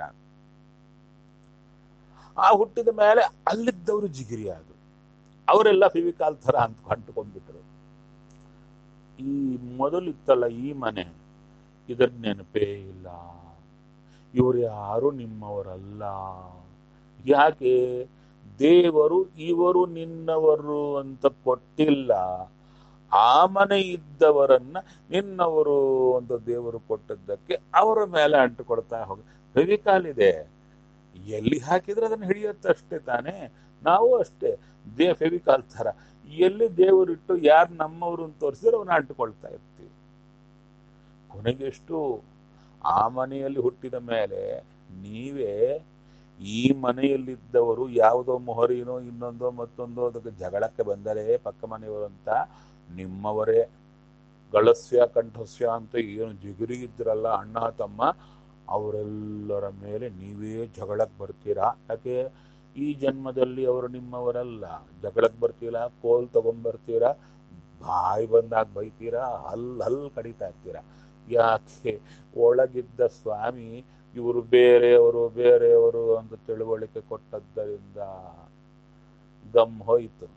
ಆ ಹುಟ್ಟಿದ ಮೇಲೆ ಅಲ್ಲಿದ್ದವರು ಜಿಗಿರಿ ಆದ್ರು ಅವರೆಲ್ಲ ಫಿವಿಕಾಲ್ ತರ ಅಂತ ಅಂಟ್ಕೊಂಡ್ಬಿಟ್ರು ಈ ಮೊದಲಿತ್ತಲ್ಲ ಈ ಮನೆ ಇದರ ನೆನಪೇ ಇಲ್ಲ ಇವರು ಯಾರು ನಿಮ್ಮವರಲ್ಲ ಯಾಕೆ ದೇವರು ಇವರು ನಿನ್ನವರು ಅಂತ ಕೊಟ್ಟಿಲ್ಲ ಆ ಮನೆ ಇದ್ದವರನ್ನ ನಿನ್ನವರು ಅಂತ ದೇವರು ಕೊಟ್ಟದ್ದಕ್ಕೆ ಅವರ ಮೇಲೆ ಅಂಟುಕೊಡ್ತಾ ಹೋಗ ಫೆವಿಕಾಲ್ ಇದೆ ಎಲ್ಲಿ ಹಾಕಿದ್ರೆ ಅದನ್ನ ಹಿಡಿಯುತ್ತಷ್ಟೇ ತಾನೇ ನಾವು ಅಷ್ಟೇ ದೇ ಫೆವಿಕಾಲ್ ತರ ಎಲ್ಲಿ ದೇವರಿಟ್ಟು ಯಾರು ನಮ್ಮವರು ಅಂತ ತೋರಿಸಿದ್ರೆ ಅವನ್ನ ಅಂಟುಕೊಳ್ತಾ ಇರ್ತೀವಿ ಕೊನೆಗೆಷ್ಟು ಆ ಮನೆಯಲ್ಲಿ ಹುಟ್ಟಿದ ಮೇಲೆ ನೀವೇ ಈ ಮನೆಯಲ್ಲಿದ್ದವರು ಯಾವುದೋ ಮೊಹರಿನೋ ಇನ್ನೊಂದೋ ಮತ್ತೊಂದೋ ಅದಕ್ಕೆ ಜಗಳಕ್ಕೆ ಬಂದರೆ ಪಕ್ಕ ಮನೆಯವರು ಅಂತ ನಿಮ್ಮವರೇ ಗಳಸ್ಯ ಕಂಠಸ್ಯ ಅಂತ ಏನು ಜಿಗುರಿ ಇದ್ರಲ್ಲ ಅಣ್ಣ ತಮ್ಮ ಅವರೆಲ್ಲರ ಮೇಲೆ ನೀವೇ ಜಗಳಕ್ಕೆ ಬರ್ತೀರಾ ಯಾಕೆ ಈ ಜನ್ಮದಲ್ಲಿ ಅವರು ನಿಮ್ಮವರಲ್ಲ ಜಗಳಕ್ಕೆ ಬರ್ತೀರಾ ಕೋಲ್ ತಗೊಂಡ್ಬರ್ತೀರಾ ಬಾಯಿ ಬಂದಾಗ ಬೈತೀರಾ ಹಲ್ ಹಲ್ ಕಡಿತಾ ಇರ್ತೀರಾ ಯಾಕೆ ಒಳಗಿದ್ದ ಸ್ವಾಮಿ ಇವರು ಬೇರೆಯವರು ಬೇರೆಯವರು ಅಂತ ತಿಳುವಳಿಕೆ ಕೊಟ್ಟದ್ದರಿಂದ ಗಮ್ ಹೋಯಿತು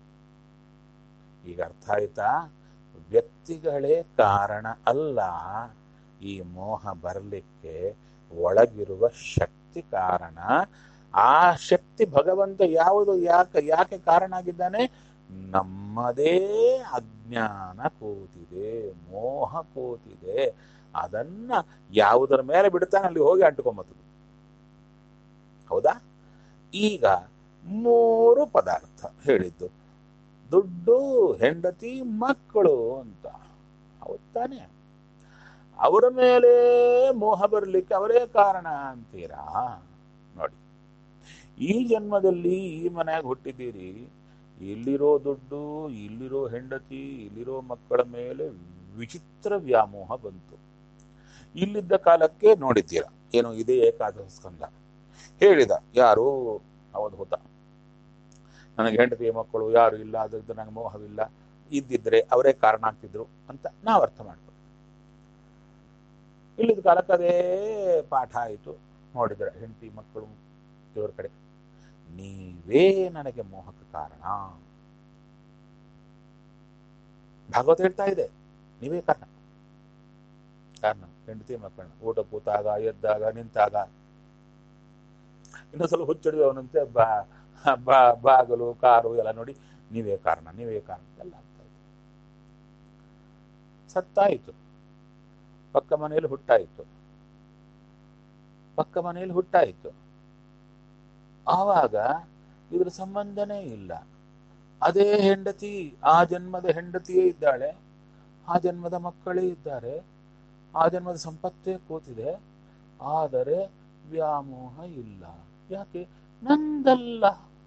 ಈಗ ಅರ್ಥ ಆಯ್ತಾ ವ್ಯಕ್ತಿಗಳೇ ಕಾರಣ ಅಲ್ಲ ಈ ಮೋಹ ಬರಲಿಕ್ಕೆ ಒಳಗಿರುವ ಶಕ್ತಿ ಕಾರಣ ಆ ಶಕ್ತಿ ಭಗವಂತ ಯಾವುದು ಯಾಕೆ ಯಾಕೆ ಕಾರಣ ಆಗಿದ್ದಾನೆ ನಮ್ಮದೇ ಅಜ್ಞಾನ ಕೂತಿದೆ ಮೋಹ ಕೂತಿದೆ ಅದನ್ನ ಯಾವುದರ ಮೇಲೆ ಬಿಡ್ತಾನೆ ಅಲ್ಲಿ ಹೋಗಿ ಅಂಟ್ಕೊಂಬತ್ತದು ಹೌದಾ ಈಗ ಮೂರು ಪದಾರ್ಥ ಹೇಳಿದ್ದು ದುಡ್ಡು ಹೆಂಡತಿ ಮಕ್ಕಳು ಅಂತ ಹೌದ್ ತಾನೆ ಅವರ ಮೇಲೆ ಮೋಹ ಬರಲಿಕ್ಕೆ ಅವರೇ ಕಾರಣ ಅಂತೀರಾ ನೋಡಿ ಈ ಜನ್ಮದಲ್ಲಿ ಈ ಮನೆಯಾಗ ಹುಟ್ಟಿದ್ದೀರಿ ಇಲ್ಲಿರೋ ದುಡ್ಡು ಇಲ್ಲಿರೋ ಹೆಂಡತಿ ಇಲ್ಲಿರೋ ಮಕ್ಕಳ ಮೇಲೆ ವಿಚಿತ್ರ ವ್ಯಾಮೋಹ ಬಂತು ಇಲ್ಲಿದ್ದ ಕಾಲಕ್ಕೆ ನೋಡಿದ್ದೀರ ಏನೋ ಇದೇ ಏಕಾದಶ ಸ್ಕಂದ ಹೇಳಿದ ಯಾರು ಅವಧೂತ ನನಗೆ ಹೆಂಡತಿ ಮಕ್ಕಳು ಯಾರು ಇಲ್ಲ ಅದರಿಂದ ನನಗೆ ಮೋಹವಿಲ್ಲ ಇದ್ದಿದ್ರೆ ಅವರೇ ಕಾರಣ ಆಗ್ತಿದ್ರು ಅಂತ ನಾವು ಅರ್ಥ ಮಾಡ್ಕೊಂಡು ಇಲ್ಲಿದ್ದ ಕಾಲಕ್ಕೆ ಅದೇ ಪಾಠ ಆಯಿತು ನೋಡಿದ್ರೆ ಹೆಂಡತಿ ಮಕ್ಕಳು ದೇವರ ಕಡೆ ನೀವೇ ನನಗೆ ಮೋಹಕ್ಕೆ ಕಾರಣ ಭಾಗವತ ಹೇಳ್ತಾ ಇದೆ ನೀವೇ ಕಾರಣ ಕಾರಣ ಹೆಂಡತಿ ಮಕ್ಕಳನ್ನ ಊಟ ಕೂತಾಗ ಎದ್ದಾಗ ನಿಂತಾಗ ಇನ್ನೊಂದು ಸ್ವಲ್ಪ ಹುಚ್ಚಿಡಿದವನಂತೆ ಬಾ ಬಾ ಬಾಗಲು ಕಾರು ಎಲ್ಲ ನೋಡಿ ನೀವೇ ಕಾರಣ ನೀವೇ ಕಾರಣ ಎಲ್ಲ ಆಗ್ತಾ ಇದೆ ಸತ್ತಾಯಿತು ಪಕ್ಕ ಮನೆಯಲ್ಲಿ ಹುಟ್ಟಾಯಿತು ಪಕ್ಕ ಮನೆಯಲ್ಲಿ ಹುಟ್ಟಾಯಿತು ಆವಾಗ ಇದ್ರ ಸಂಬಂಧನೇ ಇಲ್ಲ ಅದೇ ಹೆಂಡತಿ ಆ ಜನ್ಮದ ಹೆಂಡತಿಯೇ ಇದ್ದಾಳೆ ಆ ಜನ್ಮದ ಮಕ್ಕಳೇ ಇದ್ದಾರೆ ಆ ಜನ್ಮದ ಸಂಪತ್ತೇ ಕೂತಿದೆ ಆದರೆ ವ್ಯಾಮೋಹ ಇಲ್ಲ ಯಾಕೆ ನಂದಲ್ಲ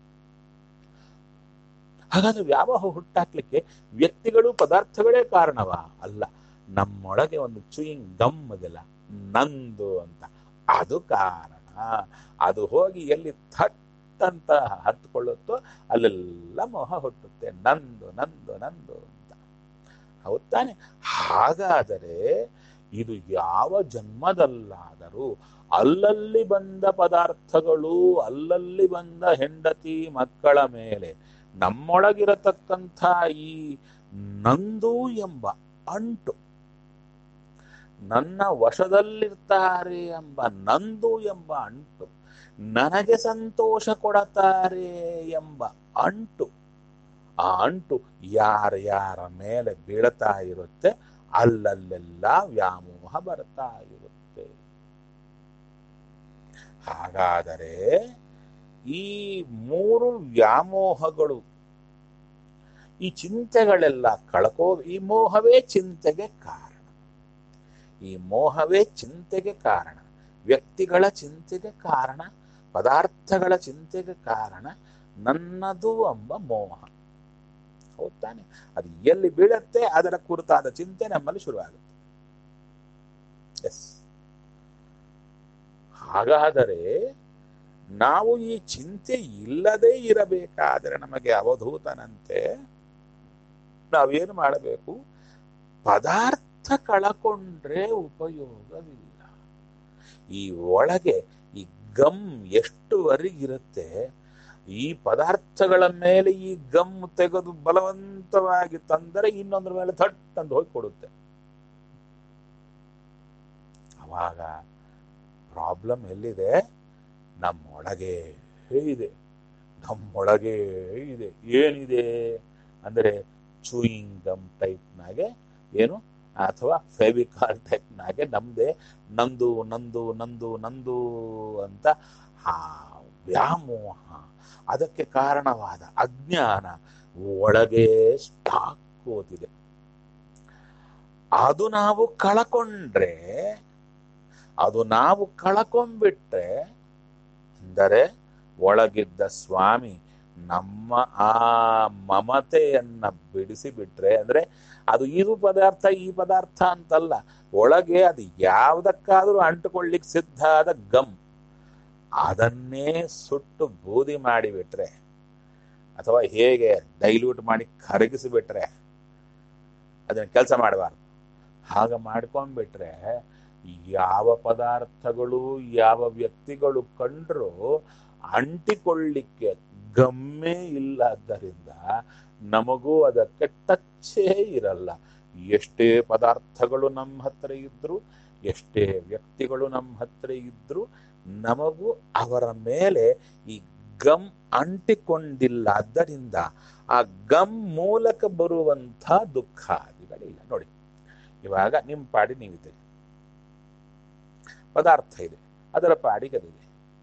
ಹಾಗಾದ್ರೆ ವ್ಯಾಮೋಹ ಹುಟ್ಟಾಕ್ಲಿಕ್ಕೆ ವ್ಯಕ್ತಿಗಳು ಪದಾರ್ಥಗಳೇ ಕಾರಣವಾ ಅಲ್ಲ ನಮ್ಮೊಳಗೆ ಒಂದು ಚೂಯಿಂಗ್ ಗಮ್ ಅದಲ್ಲ ನಂದು ಅಂತ ಅದು ಕಾರಣ ಅದು ಹೋಗಿ ಎಲ್ಲಿ ಥಟ್ ಅಂತ ಹತ್ಕೊಳ್ಳುತ್ತೋ ಅಲ್ಲೆಲ್ಲ ಮೋಹ ಹುಟ್ಟುತ್ತೆ ನಂದು ನಂದು ನಂದು ಅಂತ ಹೌದ್ ತಾನೆ ಹಾಗಾದರೆ ಇದು ಯಾವ ಜನ್ಮದಲ್ಲಾದರೂ ಅಲ್ಲಲ್ಲಿ ಬಂದ ಪದಾರ್ಥಗಳು ಅಲ್ಲಲ್ಲಿ ಬಂದ ಹೆಂಡತಿ ಮಕ್ಕಳ ಮೇಲೆ ನಮ್ಮೊಳಗಿರತಕ್ಕಂಥ ಈ ನಂದು ಎಂಬ ಅಂಟು ನನ್ನ ವಶದಲ್ಲಿರ್ತಾರೆ ಎಂಬ ನಂದು ಎಂಬ ಅಂಟು ನನಗೆ ಸಂತೋಷ ಕೊಡತಾರೆ ಎಂಬ ಅಂಟು ಆ ಅಂಟು ಯಾರ ಯಾರ ಮೇಲೆ ಬೀಳ್ತಾ ಇರುತ್ತೆ ಅಲ್ಲಲ್ಲೆಲ್ಲ ವ್ಯಾಮೋಹ ಬರ್ತಾ ಇರುತ್ತೆ ಹಾಗಾದರೆ ಈ ಮೂರು ವ್ಯಾಮೋಹಗಳು ಈ ಚಿಂತೆಗಳೆಲ್ಲ ಕಳ್ಕೋ ಈ ಮೋಹವೇ ಚಿಂತೆಗೆ ಕಾರಣ ಈ ಮೋಹವೇ ಚಿಂತೆಗೆ ಕಾರಣ ವ್ಯಕ್ತಿಗಳ ಚಿಂತೆಗೆ ಕಾರಣ ಪದಾರ್ಥಗಳ ಚಿಂತೆಗೆ ಕಾರಣ ನನ್ನದು ಎಂಬ ಮೋಹ ಹೌದ್ ತಾನೆ ಅದು ಎಲ್ಲಿ ಬೀಳತ್ತೆ ಅದರ ಕುರಿತಾದ ಚಿಂತೆ ನಮ್ಮಲ್ಲಿ ಶುರುವಾಗುತ್ತೆ ಎಸ್ ಹಾಗಾದರೆ ನಾವು ಈ ಚಿಂತೆ ಇಲ್ಲದೆ ಇರಬೇಕಾದರೆ ನಮಗೆ ಅವಧೂತನಂತೆ ನಾವೇನು ಮಾಡಬೇಕು ಪದಾರ್ಥ ಕಳಕೊಂಡ್ರೆ ಉಪಯೋಗವಿಲ್ಲ ಈ ಒಳಗೆ ಈ ಗಮ್ ಎಷ್ಟುವರೆಗಿರುತ್ತೆ ಈ ಪದಾರ್ಥಗಳ ಮೇಲೆ ಈ ಗಮ್ ತೆಗೆದು ಬಲವಂತವಾಗಿ ತಂದರೆ ಇನ್ನೊಂದ್ರ ಮೇಲೆ ಥಟ್ ಅಂತ ಹೋಗಿ ಕೊಡುತ್ತೆ ಅವಾಗ ಪ್ರಾಬ್ಲಮ್ ಎಲ್ಲಿದೆ ನಮ್ಮೊಳಗೆ ಇದೆ ನಮ್ಮೊಳಗೆ ಇದೆ ಏನಿದೆ ಅಂದರೆ ಚೂಯಿಂಗ್ ಗಮ್ ಟೈಪ್ನಾಗೆ ಏನು ಅಥವಾ ಫೆವಿಕಾಲ್ ಟೈಪ್ನಾಗೆ ನಮ್ದೇ ನಂದು ನಂದು ನಂದು ನಂದು ಅಂತ ಆ ವ್ಯಾಮೋಹ ಅದಕ್ಕೆ ಕಾರಣವಾದ ಅಜ್ಞಾನ ಒಳಗೆ ಸ್ಟಾಕ್ ಕೂತಿದೆ ಅದು ನಾವು ಕಳಕೊಂಡ್ರೆ ಅದು ನಾವು ಕಳಕೊಂಡ್ಬಿಟ್ರೆ ಅಂದರೆ ಒಳಗಿದ್ದ ಸ್ವಾಮಿ ನಮ್ಮ ಆ ಮಮತೆಯನ್ನ ಬಿಡಿಸಿ ಬಿಟ್ರೆ ಅಂದ್ರೆ ಅದು ಇದು ಪದಾರ್ಥ ಈ ಪದಾರ್ಥ ಅಂತಲ್ಲ ಒಳಗೆ ಅದು ಯಾವುದಕ್ಕಾದ್ರೂ ಅಂಟುಕೊಳ್ಳಿಕ್ ಸಿದ್ಧ ಆದ ಗಮ್ ಅದನ್ನೇ ಸುಟ್ಟು ಬೂದಿ ಮಾಡಿಬಿಟ್ರೆ ಅಥವಾ ಹೇಗೆ ಡೈಲ್ಯೂಟ್ ಮಾಡಿ ಕರಗಿಸಿಬಿಟ್ರೆ ಅದನ್ನ ಕೆಲಸ ಮಾಡಬಾರ್ದು ಹಾಗ ಮಾಡ್ಕೊಂಡ್ಬಿಟ್ರೆ ಯಾವ ಪದಾರ್ಥಗಳು ಯಾವ ವ್ಯಕ್ತಿಗಳು ಕಂಡ್ರು ಅಂಟಿಕೊಳ್ಳಿಕ್ಕೆ ಗಮ್ಮೇ ಇಲ್ಲದ್ದರಿಂದ ನಮಗೂ ಅದಕ್ಕೆ ಟಚ್ಚೇ ಇರಲ್ಲ ಎಷ್ಟೇ ಪದಾರ್ಥಗಳು ನಮ್ಮ ಹತ್ರ ಇದ್ರು ಎಷ್ಟೇ ವ್ಯಕ್ತಿಗಳು ನಮ್ಮ ಹತ್ರ ಇದ್ರು ನಮಗೂ ಅವರ ಮೇಲೆ ಈ ಗಮ್ ಅಂಟಿಕೊಂಡಿಲ್ಲ ಆದ್ದರಿಂದ ಆ ಗಮ್ ಮೂಲಕ ಬರುವಂಥ ದುಃಖಾದಿಗಳಿಲ್ಲ ನೋಡಿ ಇವಾಗ ನಿಮ್ಮ ಪಾಡಿ ನೀವಿದ್ದೀರಿ ಪದಾರ್ಥ ಇದೆ ಅದರ ಪಾಡಿಗೆ ಅದಿದೆ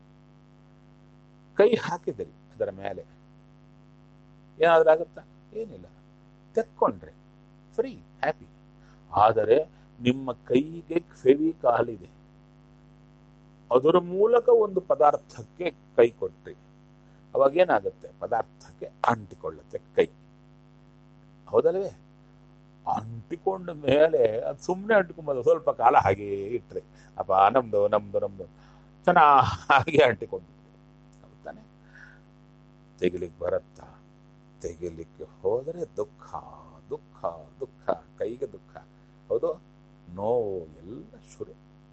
ಕೈ ಹಾಕಿದಿರಿ ಅದರ ಮೇಲೆ ಏನಾದ್ರೂ ಆಗುತ್ತಾ ಏನಿಲ್ಲ ತೆಕ್ಕೊಂಡ್ರೆ ಫ್ರೀ ಹ್ಯಾಪಿ ಆದರೆ ನಿಮ್ಮ ಕೈಗೆ ಫೆವಿಕಾಲ್ ಇದೆ ಅದರ ಮೂಲಕ ಒಂದು ಪದಾರ್ಥಕ್ಕೆ ಕೈ ಕೊಟ್ರಿ ಅವಾಗ ಏನಾಗುತ್ತೆ ಪದಾರ್ಥಕ್ಕೆ ಅಂಟಿಕೊಳ್ಳುತ್ತೆ ಕೈ ಹೌದಲ್ವೇ ಅಂಟಿಕೊಂಡ ಮೇಲೆ ಅದು ಸುಮ್ಮನೆ ಅಂಟಿಕೊಂಬೋದು ಸ್ವಲ್ಪ ಕಾಲ ಹಾಗೆ ಇಟ್ರೆ ಅಪ್ಪ ನಮ್ದು ನಮ್ದು ನಮ್ದು ಚೆನ್ನಾಗಿ ಅಂಟಿಕೊಂಡು ತಾನೆ ತೆಗಿಲಿಕ್ಕೆ ಬರತ್ತಾ ತೆಗಿಲಿಕ್ಕೆ ಹೋದರೆ ದುಃಖ ದುಃಖ ದುಃಖ ಕೈಗೆ ದುಃಖ ಹೌದು ನೋವು ಎಲ್ಲ ಶುರು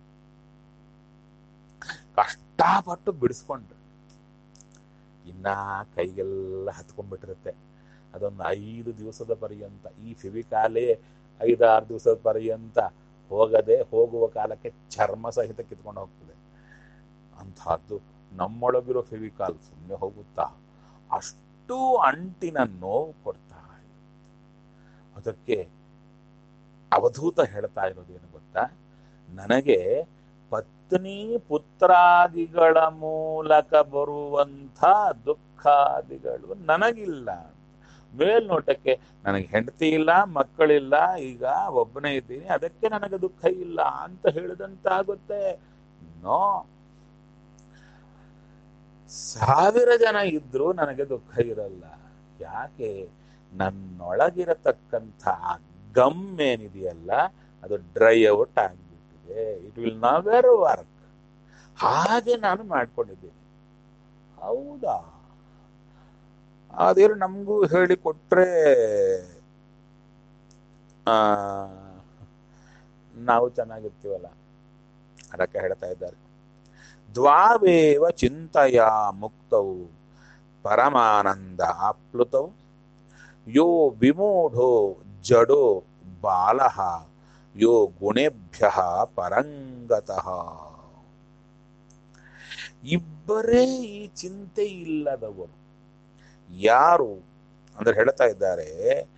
ಕಷ್ಟಪಟ್ಟು ಬಿಡಿಸ್ಕೊಂಡ್ರೆ ಇನ್ನ ಕೈಗೆಲ್ಲ ಹತ್ಕೊಂಡ್ಬಿಟ್ಟಿರುತ್ತೆ ಅದೊಂದು ಐದು ದಿವಸದ ಪರ್ಯಂತ ಈ ಫಿವಿಕಾಲೇ ಐದಾರು ದಿವಸದ ಪರ್ಯಂತ ಹೋಗದೆ ಹೋಗುವ ಕಾಲಕ್ಕೆ ಚರ್ಮ ಸಹಿತ ಕಿತ್ಕೊಂಡು ಹೋಗ್ತದೆ ಅಂತಹದ್ದು ನಮ್ಮೊಳಗಿರೋ ಫೆವಿಕಾಲ್ ಸುಮ್ಮನೆ ಹೋಗುತ್ತಾ ಅಷ್ಟು ಅಂಟಿನ ನೋವು ಕೊಡ್ತಾ ಇರುತ್ತೆ ಅದಕ್ಕೆ ಅವಧೂತ ಹೇಳ್ತಾ ಇರೋದೇನು ಗೊತ್ತಾ ನನಗೆ ಪತ್ನಿ ಪುತ್ರಾದಿಗಳ ಮೂಲಕ ಬರುವಂಥ ದುಃಖಾದಿಗಳು ನನಗಿಲ್ಲ ಮೇಲ್ನೋಟಕ್ಕೆ ನನಗೆ ಹೆಂಡತಿ ಇಲ್ಲ ಮಕ್ಕಳಿಲ್ಲ ಈಗ ಒಬ್ಬನೇ ಇದ್ದೀನಿ ಅದಕ್ಕೆ ನನಗೆ ದುಃಖ ಇಲ್ಲ ಅಂತ ಹೇಳಿದಂತಾಗುತ್ತೆ ನೋ ಸಾವಿರ ಜನ ಇದ್ರೂ ನನಗೆ ದುಃಖ ಇರಲ್ಲ ಯಾಕೆ ನನ್ನೊಳಗಿರತಕ್ಕಂಥ ಗಮ್ ಏನಿದೆಯಲ್ಲ ಅದು ಡ್ರೈ ಔಟ್ ಆಗ್ಬಿಟ್ಟಿದೆ ಇಟ್ ವಿಲ್ ನವೆರ್ ವರ್ಕ್ ಹಾಗೆ ನಾನು ಮಾಡ್ಕೊಂಡಿದ್ದೀನಿ ಹೌದಾ ಅದೇನು ನಮಗೂ ಹೇಳಿಕೊಟ್ರೆ ಆ ನಾವು ಚೆನ್ನಾಗಿರ್ತೀವಲ್ಲ ಅದಕ್ಕೆ ಹೇಳ್ತಾ ಇದ್ದಾರೆ ದ್ವಾವೇವ ಚಿಂತೆಯ ಮುಕ್ತವು ಪರಮಾನಂದ ಆಪ್ಲುತವು ಯೋ ವಿಮೂಢೋ ಜಡೋ ಬಾಲಃ ಯೋ ಗುಣೇಭ್ಯ ಪರಂಗತಃ ಇಬ್ಬರೇ ಈ ಚಿಂತೆ ಇಲ್ಲದವರು ಯಾರು ಅಂದ್ರೆ ಹೇಳ್ತಾ ಇದ್ದಾರೆ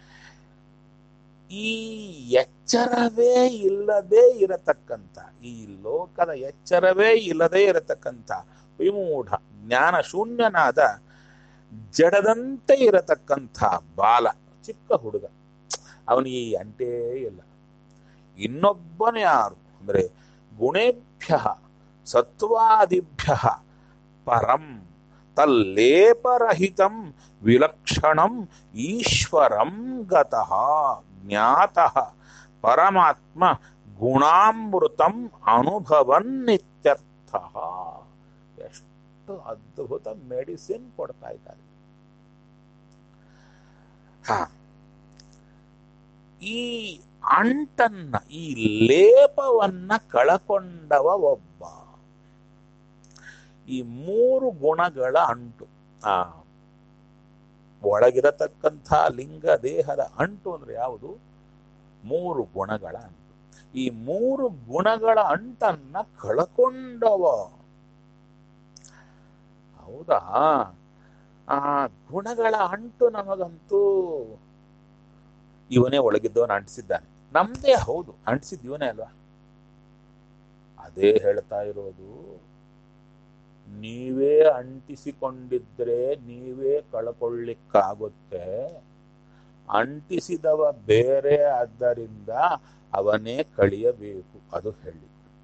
ಈ ಎಚ್ಚರವೇ ಇಲ್ಲದೆ ಇರತಕ್ಕಂಥ ಈ ಲೋಕದ ಎಚ್ಚರವೇ ಇಲ್ಲದೆ ಇರತಕ್ಕಂಥ ವಿಮೂಢ ಜ್ಞಾನ ಶೂನ್ಯನಾದ ಜಡದಂತೆ ಇರತಕ್ಕಂಥ ಬಾಲ ಚಿಕ್ಕ ಹುಡುಗ ಅವನಿಗೆ ಈ ಅಂಟೇ ಇಲ್ಲ ಇನ್ನೊಬ್ಬನು ಯಾರು ಅಂದ್ರೆ ಗುಣೇಭ್ಯ ಸತ್ವಾದಿಭ್ಯ ಪರಂ ತಲ್ಲೇಪರಹಿತಂ ವಿಲಕ್ಷಣಂ ಈಶ್ವರಂ ಗತಃ ಜ್ಞಾತಃ ಪರಮಾತ್ಮ ಗುಣಾಮೃತಂ ಅನುಭವನ್ನಿತ್ಯರ್ಥ ಎಷ್ಟು ಅದ್ಭುತ ಮೆಡಿಸಿನ್ ಕೊಡ್ತಾ ಇದ್ದಾರೆ ಹ ಈ ಅಂಟನ್ನ ಈ ಲೇಪವನ್ನ ಕಳಕೊಂಡವ ಒಬ್ಬ ಈ ಮೂರು ಗುಣಗಳ ಅಂಟು ಆ ಒಳಗಿರತಕ್ಕಂಥ ಲಿಂಗ ದೇಹದ ಅಂಟು ಅಂದ್ರೆ ಯಾವುದು ಮೂರು ಗುಣಗಳ ಅಂಟು ಈ ಮೂರು ಗುಣಗಳ ಅಂಟನ್ನ ಕಳಕೊಂಡವ ಹೌದಾ ಆ ಗುಣಗಳ ಅಂಟು ನಮಗಂತೂ ಇವನೇ ಒಳಗಿದ್ದವನು ಅಂಟಿಸಿದ್ದಾನೆ ನಮ್ದೇ ಹೌದು ಅಂಟಿಸಿದ್ ಇವನೇ ಅಲ್ವಾ ಅದೇ ಹೇಳ್ತಾ ಇರೋದು ನೀವೇ ಅಂಟಿಸಿಕೊಂಡಿದ್ರೆ ನೀವೇ ಕಳ್ಕೊಳ್ಳಿಕ್ಕಾಗುತ್ತೆ ಅಂಟಿಸಿದವ ಬೇರೆ ಆದ್ದರಿಂದ ಅವನೇ ಕಳಿಯಬೇಕು ಅದು ಹೇಳಿ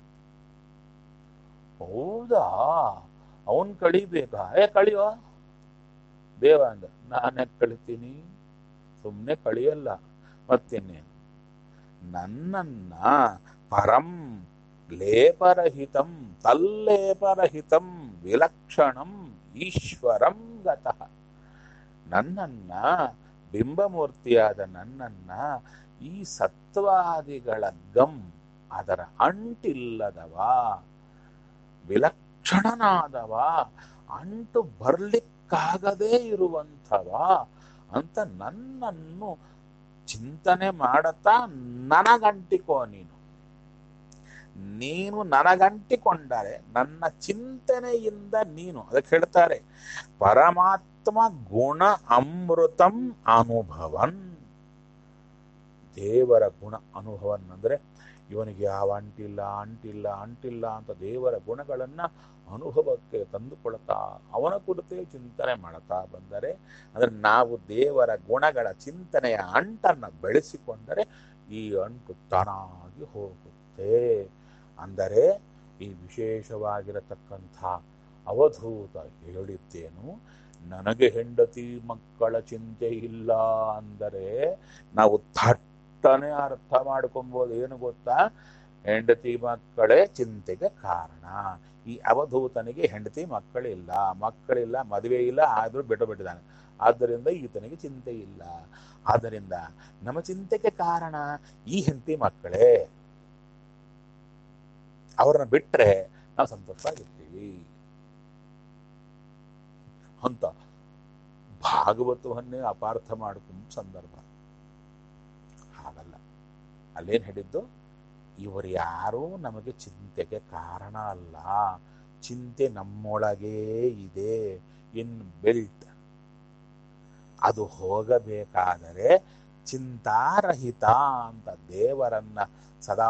ಹೌದಾ ಅವನ್ ಕಳಿಬೇಕಾ ಏ ಕಳಿಯೋ ದೇವ ಅಂದ ನಾನೇ ಕಳಿತೀನಿ ಸುಮ್ಮನೆ ಕಳಿಯಲ್ಲ ಮತ್ತಿನ್ನೇನು ನನ್ನನ್ನ ಪರಂ ಲೇಪರಹಿತಂ ತಲ್ಲೇಪರಹಿತಂ ವಿಲಕ್ಷಣಂ ಈಶ್ವರಂ ಗತಃ ನನ್ನನ್ನ ಬಿಂಬಮೂರ್ತಿಯಾದ ನನ್ನನ್ನ ಈ ಸತ್ವಾದಿಗಳ ಗಮ್ ಅದರ ಅಂಟಿಲ್ಲದವ ವಿಲಕ್ಷಣನಾದವ ಅಂಟು ಬರ್ಲಿಕ್ಕಾಗದೇ ಇರುವಂಥವ ಅಂತ ನನ್ನನ್ನು ಚಿಂತನೆ ಮಾಡತಾ ನನಗಂಟಿಕೋ ನೀನು ನೀನು ನನಗಂಟಿಕೊಂಡರೆ ನನ್ನ ಚಿಂತನೆಯಿಂದ ನೀನು ಅದಕ್ಕೆ ಹೇಳ್ತಾರೆ ಪರಮಾತ್ಮ ಗುಣ ಅಮೃತಂ ಅನುಭವನ್ ದೇವರ ಗುಣ ಅನುಭವನ್ ಅಂದ್ರೆ ಇವನಿಗೆ ಯಾವ ಅಂಟಿಲ್ಲ ಅಂಟಿಲ್ಲ ಅಂಟಿಲ್ಲ ಅಂತ ದೇವರ ಗುಣಗಳನ್ನ ಅನುಭವಕ್ಕೆ ತಂದುಕೊಳ್ತಾ ಅವನ ಕುರಿತೇ ಚಿಂತನೆ ಮಾಡ್ತಾ ಬಂದರೆ ಅಂದ್ರೆ ನಾವು ದೇವರ ಗುಣಗಳ ಚಿಂತನೆಯ ಅಂಟನ್ನು ಬೆಳೆಸಿಕೊಂಡರೆ ಈ ಅಂಟು ತಾನಾಗಿ ಹೋಗುತ್ತೆ ಅಂದರೆ ಈ ವಿಶೇಷವಾಗಿರತಕ್ಕಂಥ ಅವಧೂತ ಹೇಳಿದ್ದೇನು ನನಗೆ ಹೆಂಡತಿ ಮಕ್ಕಳ ಚಿಂತೆ ಇಲ್ಲ ಅಂದರೆ ನಾವು ಥಟ್ಟನೆ ಅರ್ಥ ಮಾಡ್ಕೊಬೋದು ಏನು ಗೊತ್ತಾ ಹೆಂಡತಿ ಮಕ್ಕಳೇ ಚಿಂತೆಗೆ ಕಾರಣ ಈ ಅವಧೂತನಿಗೆ ಹೆಂಡತಿ ಮಕ್ಕಳಿಲ್ಲ ಮಕ್ಕಳಿಲ್ಲ ಮದುವೆ ಇಲ್ಲ ಆದರೂ ಬಿಟ್ಟು ಬಿಟ್ಟಿದ್ದಾನೆ ಆದ್ದರಿಂದ ಈತನಿಗೆ ಚಿಂತೆ ಇಲ್ಲ ಆದ್ದರಿಂದ ನಮ್ಮ ಚಿಂತೆಗೆ ಕಾರಣ ಈ ಹೆಂಡತಿ ಮಕ್ಕಳೇ ಅವ್ರನ್ನ ಬಿಟ್ರೆ ನಾವು ಸಂತೋಷವಾಗಿರ್ತೀವಿ ಅಂತ ಭಾಗವತವನ್ನೇ ಅಪಾರ್ಥ ಮಾಡ್ಕೊಂಡ ಸಂದರ್ಭ ಹಾಗಲ್ಲ ಅಲ್ಲೇನ್ ಹೇಳಿದ್ದು ಇವರು ಯಾರೂ ನಮಗೆ ಚಿಂತೆಗೆ ಕಾರಣ ಅಲ್ಲ ಚಿಂತೆ ನಮ್ಮೊಳಗೇ ಇದೆ ಇನ್ ಬಿಲ್ಟ್ ಅದು ಹೋಗಬೇಕಾದರೆ ಚಿಂತಾರಹಿತ ಅಂತ ದೇವರನ್ನ ಸದಾ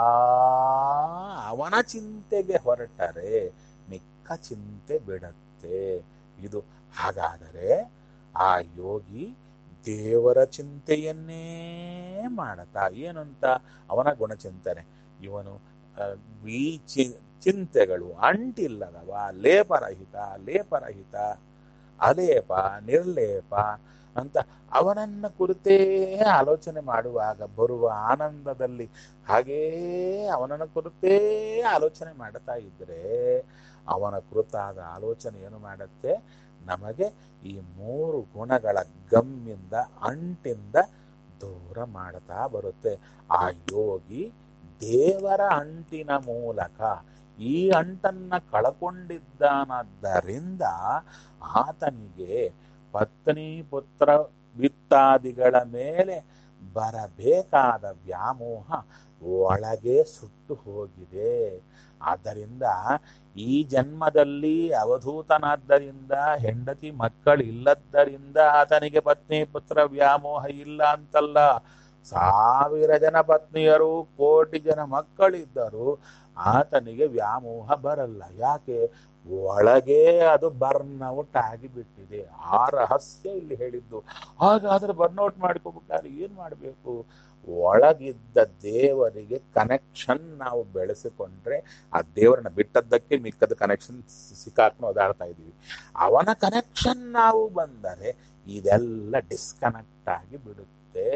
ಅವನ ಚಿಂತೆಗೆ ಹೊರಟರೆ ಮಿಕ್ಕ ಚಿಂತೆ ಬಿಡತ್ತೆ ಇದು ಹಾಗಾದರೆ ಆ ಯೋಗಿ ದೇವರ ಚಿಂತೆಯನ್ನೇ ಮಾಡತಾ ಏನಂತ ಅವನ ಗುಣಚಿಂತನೆ ಇವನು ಆ, ಈ ಚಿ- ಚಿಂತೆಗಳು ಅಂಟಿಲ್ಲದವ ಲೇಪರಹಿತ ಲೇಪರಹಿತ ಅಲೇಪ ನಿರ್ಲೇಪ ಅಂತ ಅವನನ್ನ ಕುರಿತೇ ಆಲೋಚನೆ ಮಾಡುವಾಗ ಬರುವ ಆನಂದದಲ್ಲಿ ಹಾಗೇ ಅವನನ್ನ ಕುರಿತೇ ಆಲೋಚನೆ ಮಾಡ್ತಾ ಇದ್ರೆ ಅವನ ಕುರಿತಾದ ಆಲೋಚನೆ ಏನು ಮಾಡುತ್ತೆ ನಮಗೆ ಈ ಮೂರು ಗುಣಗಳ ಗಮ್ಮಿಂದ ಅಂಟಿಂದ ದೂರ ಮಾಡ್ತಾ ಬರುತ್ತೆ ಆ ಯೋಗಿ ದೇವರ ಅಂಟಿನ ಮೂಲಕ ಈ ಅಂಟನ್ನ ಕಳಕೊಂಡಿದ್ದಾನದ್ದರಿಂದ ಆತನಿಗೆ ಪತ್ನಿ ಪುತ್ರ ವಿತ್ತಾದಿಗಳ ಮೇಲೆ ಬರಬೇಕಾದ ವ್ಯಾಮೋಹ ಒಳಗೆ ಸುಟ್ಟು ಹೋಗಿದೆ ಆದ್ದರಿಂದ ಈ ಜನ್ಮದಲ್ಲಿ ಅವಧೂತನಾದ್ದರಿಂದ ಹೆಂಡತಿ ಮಕ್ಕಳಿಲ್ಲದ್ದರಿಂದ ಆತನಿಗೆ ಪತ್ನಿ ಪುತ್ರ ವ್ಯಾಮೋಹ ಇಲ್ಲ ಅಂತಲ್ಲ ಸಾವಿರ ಜನ ಪತ್ನಿಯರು ಕೋಟಿ ಜನ ಮಕ್ಕಳಿದ್ದರು ಆತನಿಗೆ ವ್ಯಾಮೋಹ ಬರಲ್ಲ ಯಾಕೆ ಒಳಗೆ ಅದು ಬರ್ನ್ಔಟ್ ಆಗಿಬಿಟ್ಟಿದೆ ಆ ರಹಸ್ಯ ಇಲ್ಲಿ ಹೇಳಿದ್ದು ಹಾಗಾದ್ರೆ ಬರ್ನ್ಔಟ್ ಮಾಡ್ಕೋಬೇಕಾದ್ರೆ ಏನ್ ಮಾಡಬೇಕು ಒಳಗಿದ್ದ ದೇವರಿಗೆ ಕನೆಕ್ಷನ್ ನಾವು ಬೆಳೆಸಿಕೊಂಡ್ರೆ ಆ ದೇವರನ್ನ ಬಿಟ್ಟದ್ದಕ್ಕೆ ಮಿಕ್ಕದ ಕನೆಕ್ಷನ್ ಸಿಕ್ಕಾಕೊಂಡು ಓದಾಡ್ತಾ ಇದೀವಿ ಅವನ ಕನೆಕ್ಷನ್ ನಾವು ಬಂದರೆ ಇದೆಲ್ಲ ಡಿಸ್ಕನೆಕ್ಟ್ ಆಗಿ ಬಿಡುತ್ತೆ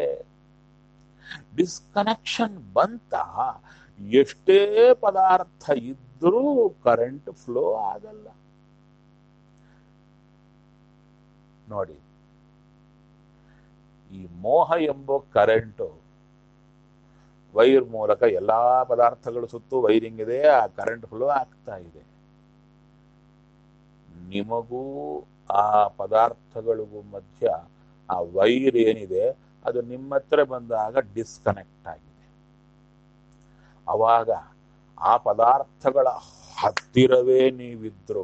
ಡಿಸ್ಕನೆಕ್ಷನ್ ಬಂತ ಎಷ್ಟೇ ಪದಾರ್ಥ ಇದ್ರೂ ಕರೆಂಟ್ ಫ್ಲೋ ಆಗಲ್ಲ ನೋಡಿ ಈ ಮೋಹ ಎಂಬೋ ಕರೆಂಟು ವೈರ್ ಮೂಲಕ ಎಲ್ಲಾ ಪದಾರ್ಥಗಳು ಸುತ್ತು ವೈರಿಂಗ್ ಇದೆ ಆ ಕರೆಂಟ್ ಫ್ಲೋ ಆಗ್ತಾ ಇದೆ ನಿಮಗೂ ಆ ಪದಾರ್ಥಗಳಿಗೂ ಮಧ್ಯ ಆ ವೈರ್ ಏನಿದೆ ಅದು ನಿಮ್ಮ ಹತ್ರ ಬಂದಾಗ ಡಿಸ್ಕನೆಕ್ಟ್ ಆಗಿದೆ ಅವಾಗ ಆ ಪದಾರ್ಥಗಳ ಹತ್ತಿರವೇ ನೀವಿದ್ರು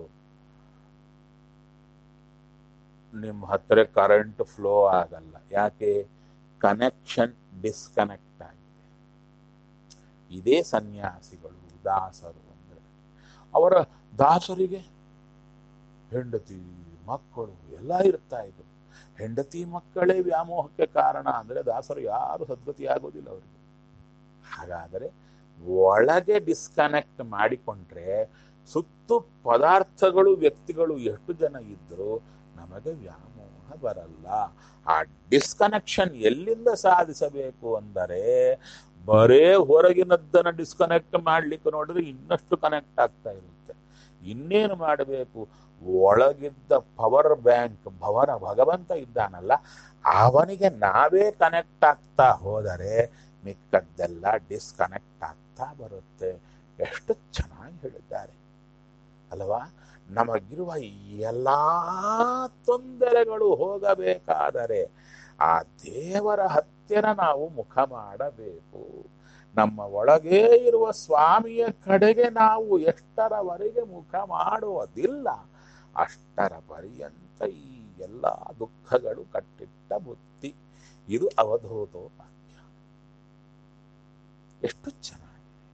ನಿಮ್ಮ ಹತ್ತಿರ ಕರೆಂಟ್ ಫ್ಲೋ ಆಗಲ್ಲ ಯಾಕೆ ಕನೆಕ್ಷನ್ ಡಿಸ್ಕನೆಕ್ಟ್ ಆಗಿದೆ ಇದೇ ಸನ್ಯಾಸಿಗಳು ದಾಸರು ಅಂದ್ರೆ ಅವರ ದಾಸರಿಗೆ ಹೆಂಡತಿ ಮಕ್ಕಳು ಎಲ್ಲ ಇರ್ತಾ ಇದ್ರು ಹೆಂಡತಿ ಮಕ್ಕಳೇ ವ್ಯಾಮೋಹಕ್ಕೆ ಕಾರಣ ಅಂದ್ರೆ ದಾಸರು ಯಾರು ಸದ್ಗತಿ ಆಗೋದಿಲ್ಲ ಅವರಿಗೆ ಹಾಗಾದರೆ ಒಳಗೆ ಡಿಸ್ಕನೆಕ್ಟ್ ಮಾಡಿಕೊಂಡ್ರೆ ಸುತ್ತು ಪದಾರ್ಥಗಳು ವ್ಯಕ್ತಿಗಳು ಎಷ್ಟು ಜನ ಇದ್ರು ನಮಗೆ ವ್ಯಾಮೋಹ ಬರಲ್ಲ ಆ ಡಿಸ್ಕನೆಕ್ಷನ್ ಎಲ್ಲಿಂದ ಸಾಧಿಸಬೇಕು ಅಂದರೆ ಬರೇ ಹೊರಗಿನದ್ದನ್ನ ಡಿಸ್ಕನೆಕ್ಟ್ ಮಾಡ್ಲಿಕ್ಕೆ ನೋಡಿದ್ರೆ ಇನ್ನಷ್ಟು ಕನೆಕ್ಟ್ ಆಗ್ತಾ ಇರುತ್ತೆ ಇನ್ನೇನು ಮಾಡಬೇಕು ಒಳಗಿದ್ದ ಪವರ್ ಬ್ಯಾಂಕ್ ಭವನ ಭಗವಂತ ಇದ್ದಾನಲ್ಲ ಅವನಿಗೆ ನಾವೇ ಕನೆಕ್ಟ್ ಆಗ್ತಾ ಹೋದರೆ ಮಿಕ್ಕದ್ದೆಲ್ಲ ಡಿಸ್ಕನೆಕ್ಟ್ ಆಗ್ತಾ ಬರುತ್ತೆ ಎಷ್ಟು ಚೆನ್ನಾಗಿ ಹೇಳಿದ್ದಾರೆ ಅಲ್ವಾ ನಮಗಿರುವ ಎಲ್ಲಾ ತೊಂದರೆಗಳು ಹೋಗಬೇಕಾದರೆ ಆ ದೇವರ ಹತ್ತಿರ ನಾವು ಮುಖ ಮಾಡಬೇಕು ನಮ್ಮ ಒಳಗೇ ಇರುವ ಸ್ವಾಮಿಯ ಕಡೆಗೆ ನಾವು ಎಷ್ಟರವರೆಗೆ ಮುಖ ಮಾಡುವುದಿಲ್ಲ ಅಷ್ಟರ ಪರ್ಯಂತ ಈ ಎಲ್ಲ ದುಃಖಗಳು ಕಟ್ಟಿಟ್ಟ ಬುತ್ತಿ ಇದು ಅವಧೂತೋಪಾಖ್ಯ ಎಷ್ಟು ಚೆನ್ನಾಗಿ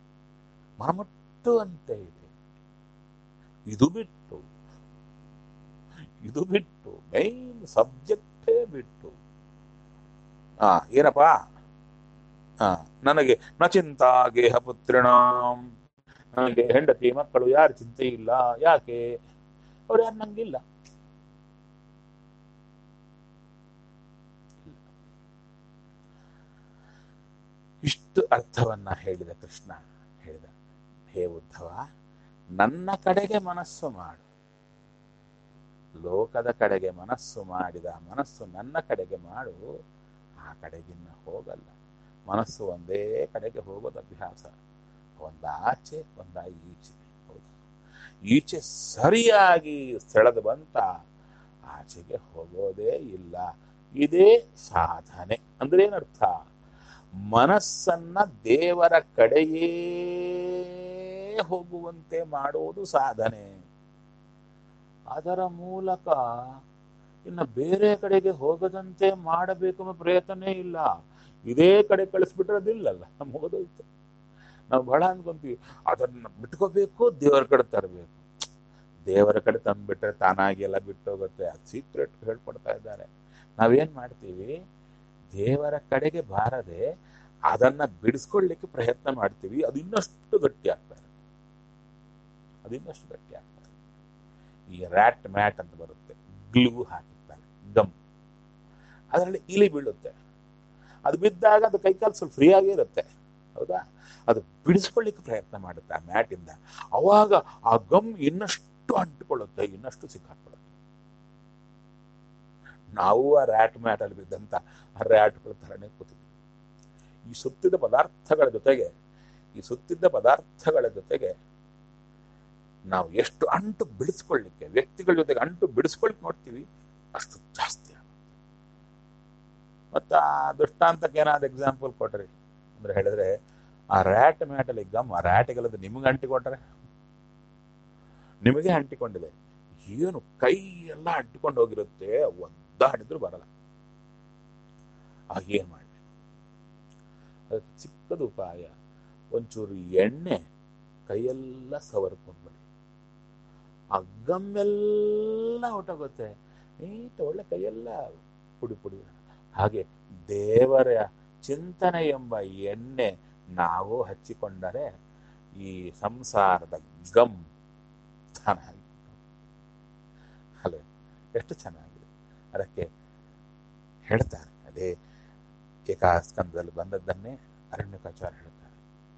ಮನಮುಟ್ಟುವಂತೆ ಇದೆ ಇದು ಬಿಟ್ಟು ಇದು ಬಿಟ್ಟು ಮೈನ್ ಸಬ್ಜೆಕ್ಟೇ ಬಿಟ್ಟು ಆ ಏನಪ್ಪ ಆ ನನಗೆ ನ ಚಿಂತಾ ಗೇಹ ಪುತ್ರಿಣಾಂ ನನಗೆ ಹೆಂಡತಿ ಮಕ್ಕಳು ಯಾರು ಚಿಂತೆ ಇಲ್ಲ ಯಾಕೆ ಅವ್ರು ಯಾರು ನಂಗಿಲ್ಲ ಇಷ್ಟು ಅರ್ಥವನ್ನ ಹೇಳಿದ ಕೃಷ್ಣ ಹೇಳಿದ ಹೇ ಉದ್ಧವ ನನ್ನ ಕಡೆಗೆ ಮನಸ್ಸು ಮಾಡು ಲೋಕದ ಕಡೆಗೆ ಮನಸ್ಸು ಮಾಡಿದ ಮನಸ್ಸು ನನ್ನ ಕಡೆಗೆ ಮಾಡು ಆ ಕಡೆಗಿನ್ನ ಹೋಗಲ್ಲ ಮನಸ್ಸು ಒಂದೇ ಕಡೆಗೆ ಹೋಗೋದು ಅಭ್ಯಾಸ ಒಂದಾಚೆ ಒಂದ ಈಚೆ ಹೌದು ಈಚೆ ಸರಿಯಾಗಿ ಸೆಳೆದು ಬಂತ ಆಚೆಗೆ ಹೋಗೋದೇ ಇಲ್ಲ ಇದೇ ಸಾಧನೆ ಅಂದ್ರೆ ಏನರ್ಥ ಮನಸ್ಸನ್ನ ದೇವರ ಕಡೆಯೇ ಹೋಗುವಂತೆ ಮಾಡುವುದು ಸಾಧನೆ ಅದರ ಮೂಲಕ ಇನ್ನು ಬೇರೆ ಕಡೆಗೆ ಹೋಗದಂತೆ ಮಾಡಬೇಕು ಅನ್ನೋ ಪ್ರಯತ್ನನೇ ಇಲ್ಲ ಇದೇ ಕಡೆ ಕಳಿಸ್ಬಿಟ್ರೆ ಅದಿಲ್ಲಲ್ಲ ಮುಗಿದೋಯ್ತು ನಾವು ಬಹಳ ಅನ್ಕೊಂತೀವಿ ಅದನ್ನ ಬಿಟ್ಕೋಬೇಕು ದೇವರ ಕಡೆ ತರಬೇಕು ದೇವರ ಕಡೆ ತಂದ್ಬಿಟ್ರೆ ತಾನಾಗಿ ಎಲ್ಲ ಬಿಟ್ಟೋಗುತ್ತೆ ಅದು ಸೀಕ್ರೆಟ್ ಹೇಳ್ಕೊಡ್ತಾ ಇದ್ದಾರೆ ನಾವೇನ್ ಮಾಡ್ತೀವಿ ದೇವರ ಕಡೆಗೆ ಬಾರದೆ ಅದನ್ನ ಬಿಡಿಸ್ಕೊಳ್ಳಿಕ್ಕೆ ಪ್ರಯತ್ನ ಮಾಡ್ತೀವಿ ಅದು ಇನ್ನಷ್ಟು ಗಟ್ಟಿ ಆಗ್ತಾರೆ ಅದು ಇನ್ನಷ್ಟು ಗಟ್ಟಿ ಆಗ್ತಾರೆ ಈ ರ್ಯಾಟ್ ಮ್ಯಾಟ್ ಅಂತ ಬರುತ್ತೆ ಗ್ಲೂ ಹಾಕಿರ್ತಾರೆ ಗಮ್ ಅದರಲ್ಲಿ ಇಲಿ ಬೀಳುತ್ತೆ ಅದು ಬಿದ್ದಾಗ ಅದು ಕೈಕಾಲು ಸ್ವಲ್ಪ ಫ್ರೀ ಆಗೇ ಇರುತ್ತೆ ಹೌದಾ ಅದು ಬಿಡಿಸ್ಕೊಳ್ಳಿಕ್ಕೆ ಪ್ರಯತ್ನ ಮಾಡುತ್ತೆ ಆ ಮ್ಯಾಟಿಂದ ಅವಾಗ ಆ ಗಮ್ ಇನ್ನಷ್ಟು ಅಂಟಿಕೊಳ್ಳುತ್ತೆ ಇನ್ನಷ್ಟು ಸಿಕ್ಕಾಕೊಳ್ಳುತ್ತೆ ನಾವು ಆ ರ್ಯಾಟ್ ಮ್ಯಾಟ್ ಅಲ್ಲಿ ಬಿದ್ದಂತ ಆ ರ್ಯಾಟ್ಗಳ ಥರನೇ ಕೂತಿದ್ವಿ ಈ ಸುತ್ತಿದ ಪದಾರ್ಥಗಳ ಜೊತೆಗೆ ಈ ಸುತ್ತಿದ್ದ ಪದಾರ್ಥಗಳ ಜೊತೆಗೆ ನಾವು ಎಷ್ಟು ಅಂಟು ಬಿಡಿಸ್ಕೊಳ್ಳಿಕ್ಕೆ ವ್ಯಕ್ತಿಗಳ ಜೊತೆಗೆ ಅಂಟು ಬಿಡಿಸ್ಕೊಳ್ಲಿಕ್ಕೆ ನೋಡ್ತೀವಿ ಅಷ್ಟು ಜಾಸ್ತಿ ಆಗುತ್ತೆ ಮತ್ತ ಆ ದೃಷ್ಟಾಂತಕ್ಕೆ ಏನಾದ್ರು ಎಕ್ಸಾಂಪಲ್ ಕೊಟ್ರಿ ಅಂದ್ರೆ ಹೇಳಿದ್ರೆ ಆ ರ್ಯಾಟ್ ಮ್ಯಾಟಲ್ಲಿ ಗಮ್ ಆ ರ್ಯಾಟಿಗಲ್ಲದು ನಿಮಗೆ ಅಂಟಿಕೊಂಡ್ರೆ ನಿಮಗೆ ಅಂಟಿಕೊಂಡಿದೆ ಏನು ಕೈ ಎಲ್ಲ ಅಂಟಿಕೊಂಡು ಹೋಗಿರುತ್ತೆ ಒದ್ದಾಡಿದ್ರು ಬರಲ್ಲ ಆಗ ಏನ್ ಮಾಡ್ಬೇಕು ಅದಕ್ಕೆ ಚಿಕ್ಕದ ಉಪಾಯ ಒಂಚೂರು ಎಣ್ಣೆ ಕೈಯೆಲ್ಲ ಸವರ್ಕೊಂಡ್ಬಿಡಿ ಆ ಗಮ್ಮೆಲ್ಲ ಹೊಟ್ಟೋಗುತ್ತೆ ನೀಟ್ ಒಳ್ಳೆ ಕೈಯೆಲ್ಲ ಪುಡಿ ಪುಡಿ ಹಾಗೆ ದೇವರ ಚಿಂತನೆ ಎಂಬ ಎಣ್ಣೆ ನಾವು ಹಚ್ಚಿಕೊಂಡರೆ ಈ ಸಂಸಾರದ ಗಮ್ ಚೆನ್ನಾಗಿ ಅಲ್ವೇ ಎಷ್ಟು ಚೆನ್ನಾಗಿದೆ ಅದಕ್ಕೆ ಹೇಳ್ತಾರೆ ಅದೇ ಏಕಾಸ್ಕಂದದಲ್ಲಿ ಬಂದದ್ದನ್ನೇ ಅರಣ್ಯಕಾಚಾರ ಹೇಳ್ತಾರೆ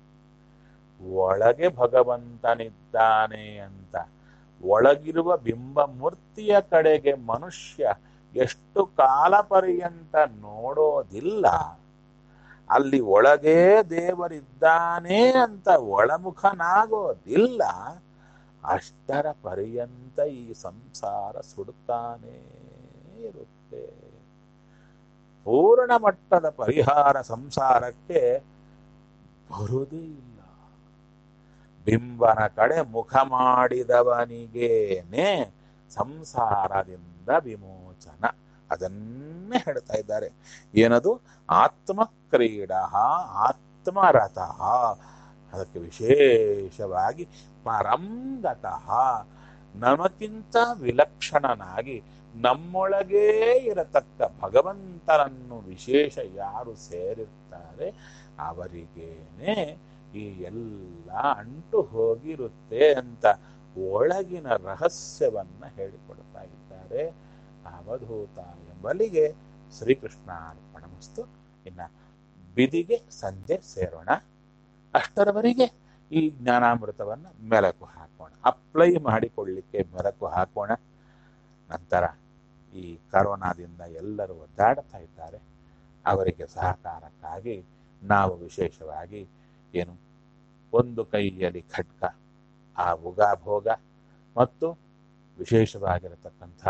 ಒಳಗೆ ಭಗವಂತನಿದ್ದಾನೆ ಅಂತ ಒಳಗಿರುವ ಬಿಂಬ ಮೂರ್ತಿಯ ಕಡೆಗೆ ಮನುಷ್ಯ ಎಷ್ಟು ಕಾಲ ಪರ್ಯಂತ ನೋಡೋದಿಲ್ಲ ಅಲ್ಲಿ ಒಳಗೇ ದೇವರಿದ್ದಾನೆ ಅಂತ ಒಳಮುಖನಾಗೋದಿಲ್ಲ ಅಷ್ಟರ ಪರ್ಯಂತ ಈ ಸಂಸಾರ ಸುಡುತ್ತಾನೇ ಇರುತ್ತೆ ಪೂರ್ಣ ಮಟ್ಟದ ಪರಿಹಾರ ಸಂಸಾರಕ್ಕೆ ಬರುವುದೇ ಇಲ್ಲ ಬಿಂಬನ ಕಡೆ ಮುಖ ಮಾಡಿದವನಿಗೇನೆ ಸಂಸಾರದಿಂದ ವಿಮೋಚನ ಅದನ್ನೇ ಹೇಳ್ತಾ ಇದ್ದಾರೆ ಏನದು ಆತ್ಮ ಕ್ರೀಡ ಆತ್ಮರಥಃ ಅದಕ್ಕೆ ವಿಶೇಷವಾಗಿ ಪರಂಗತಃ ನಮಗಿಂತ ವಿಲಕ್ಷಣನಾಗಿ ನಮ್ಮೊಳಗೇ ಇರತಕ್ಕ ಭಗವಂತನನ್ನು ವಿಶೇಷ ಯಾರು ಸೇರಿರ್ತಾರೆ ಅವರಿಗೇನೆ ಈ ಎಲ್ಲ ಅಂಟು ಹೋಗಿರುತ್ತೆ ಅಂತ ಒಳಗಿನ ರಹಸ್ಯವನ್ನ ಹೇಳಿಕೊಡ್ತಾ ಇದ್ದಾರೆ ಅವಧೂತ ಎಂಬಲ್ಲಿಗೆ ಶ್ರೀಕೃಷ್ಣ ಅರ್ಪಣಮಸ್ತು ಇನ್ನ ಬಿದಿಗೆ ಸಂಜೆ ಸೇರೋಣ ಅಷ್ಟರವರೆಗೆ ಈ ಜ್ಞಾನಾಮೃತವನ್ನ ಮೆಲಕು ಹಾಕೋಣ ಅಪ್ಲೈ ಮಾಡಿಕೊಳ್ಳಿಕ್ಕೆ ಮೆಲಕು ಹಾಕೋಣ ನಂತರ ಈ ಕರೋನಾದಿಂದ ಎಲ್ಲರೂ ಒದ್ದಾಡ್ತಾ ಇದ್ದಾರೆ ಅವರಿಗೆ ಸಹಕಾರಕ್ಕಾಗಿ ನಾವು ವಿಶೇಷವಾಗಿ ಏನು ಒಂದು ಕೈಯಲ್ಲಿ ಖಡ್ಗ ಆ ಉಗಾಭೋಗ ಮತ್ತು ವಿಶೇಷವಾಗಿರತಕ್ಕಂಥ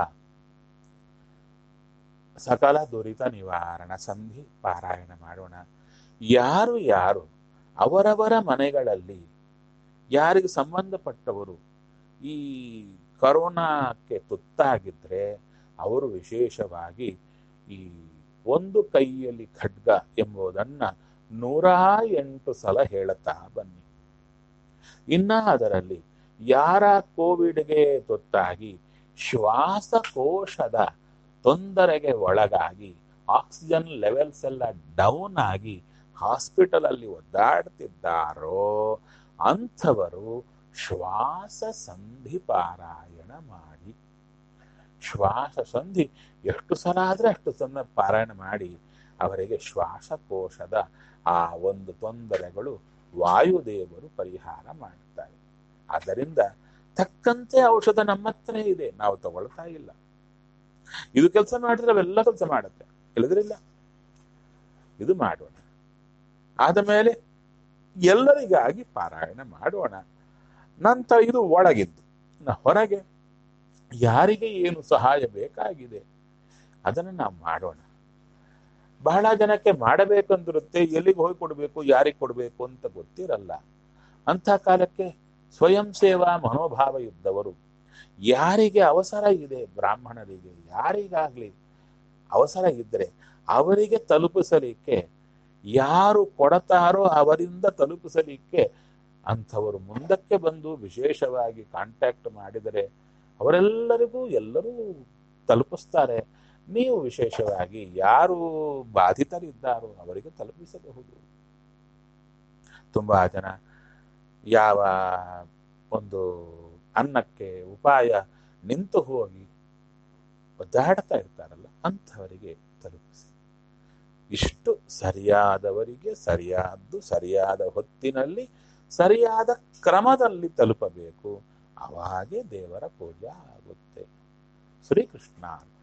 ಸಕಲ ದುರಿತ ನಿವಾರಣ ಸಂಧಿ ಪಾರಾಯಣ ಮಾಡೋಣ ಯಾರು ಯಾರು ಅವರವರ ಮನೆಗಳಲ್ಲಿ ಯಾರಿಗೆ ಸಂಬಂಧಪಟ್ಟವರು ಈ ಕರೋನಾಕ್ಕೆ ತುತ್ತಾಗಿದ್ರೆ ಅವರು ವಿಶೇಷವಾಗಿ ಈ ಒಂದು ಕೈಯಲ್ಲಿ ಖಡ್ಗ ಎಂಬುದನ್ನ ನೂರ ಎಂಟು ಸಲ ಹೇಳುತ್ತಾ ಬನ್ನಿ ಇನ್ನ ಅದರಲ್ಲಿ ಯಾರ ಕೋವಿಡ್ಗೆ ತುತ್ತಾಗಿ ಶ್ವಾಸಕೋಶದ ತೊಂದರೆಗೆ ಒಳಗಾಗಿ ಆಕ್ಸಿಜನ್ ಲೆವೆಲ್ಸ್ ಎಲ್ಲ ಡೌನ್ ಆಗಿ ಹಾಸ್ಪಿಟಲ್ ಅಲ್ಲಿ ಒದ್ದಾಡ್ತಿದ್ದಾರೋ ಅಂಥವರು ಶ್ವಾಸ ಸಂಧಿ ಪಾರಾಯಣ ಮಾಡಿ ಶ್ವಾಸ ಸಂಧಿ ಎಷ್ಟು ಸಲ ಆದ್ರೆ ಅಷ್ಟು ಸಲ ಪಾರಾಯಣ ಮಾಡಿ ಅವರಿಗೆ ಶ್ವಾಸಕೋಶದ ಆ ಒಂದು ತೊಂದರೆಗಳು ವಾಯುದೇವರು ಪರಿಹಾರ ಮಾಡುತ್ತಾರೆ ಆದ್ದರಿಂದ ತಕ್ಕಂತೆ ಔಷಧ ನಮ್ಮ ಹತ್ರ ಇದೆ ನಾವು ತಗೊಳ್ತಾ ಇಲ್ಲ ಇದು ಕೆಲಸ ಮಾಡಿದ್ರೆ ಅವೆಲ್ಲ ಕೆಲಸ ಮಾಡುತ್ತೆ ಇಲ್ಲದ್ರಿಲ್ಲ ಇದು ಮಾಡೋಣ ಆದ ಮೇಲೆ ಎಲ್ಲರಿಗಾಗಿ ಪಾರಾಯಣ ಮಾಡೋಣ ನಂತರ ಇದು ಒಳಗಿದ್ದು ಇನ್ನು ಹೊರಗೆ ಯಾರಿಗೆ ಏನು ಸಹಾಯ ಬೇಕಾಗಿದೆ ಅದನ್ನು ನಾವು ಮಾಡೋಣ ಬಹಳ ಜನಕ್ಕೆ ಮಾಡಬೇಕಂದಿರುತ್ತೆ ಎಲ್ಲಿಗೆ ಹೋಗಿ ಕೊಡಬೇಕು ಯಾರಿಗೆ ಕೊಡಬೇಕು ಅಂತ ಗೊತ್ತಿರಲ್ಲ ಅಂಥ ಕಾಲಕ್ಕೆ ಸ್ವಯಂ ಸೇವಾ ಮನೋಭಾವ ಇದ್ದವರು ಯಾರಿಗೆ ಅವಸರ ಇದೆ ಬ್ರಾಹ್ಮಣರಿಗೆ ಯಾರಿಗಾಗ್ಲಿ ಅವಸರ ಇದ್ರೆ ಅವರಿಗೆ ತಲುಪಿಸಲಿಕ್ಕೆ ಯಾರು ಕೊಡತಾರೋ ಅವರಿಂದ ತಲುಪಿಸಲಿಕ್ಕೆ ಅಂಥವರು ಮುಂದಕ್ಕೆ ಬಂದು ವಿಶೇಷವಾಗಿ ಕಾಂಟ್ಯಾಕ್ಟ್ ಮಾಡಿದರೆ ಅವರೆಲ್ಲರಿಗೂ ಎಲ್ಲರೂ ತಲುಪಿಸ್ತಾರೆ ನೀವು ವಿಶೇಷವಾಗಿ ಯಾರು ಬಾಧಿತರಿದ್ದಾರೋ ಅವರಿಗೆ ತಲುಪಿಸಬಹುದು ತುಂಬಾ ಜನ ಯಾವ ಒಂದು ಅನ್ನಕ್ಕೆ ಉಪಾಯ ನಿಂತು ಹೋಗಿ ಒದ್ದಾಡ್ತಾ ಇರ್ತಾರಲ್ಲ ಅಂಥವರಿಗೆ ತಲುಪಿಸಿ ಇಷ್ಟು ಸರಿಯಾದವರಿಗೆ ಸರಿಯಾದ್ದು ಸರಿಯಾದ ಹೊತ್ತಿನಲ್ಲಿ ಸರಿಯಾದ ಕ್ರಮದಲ್ಲಿ ತಲುಪಬೇಕು ಅವಾಗೇ ದೇವರ ಪೂಜೆ ಆಗುತ್ತೆ ಶ್ರೀಕೃಷ್ಣ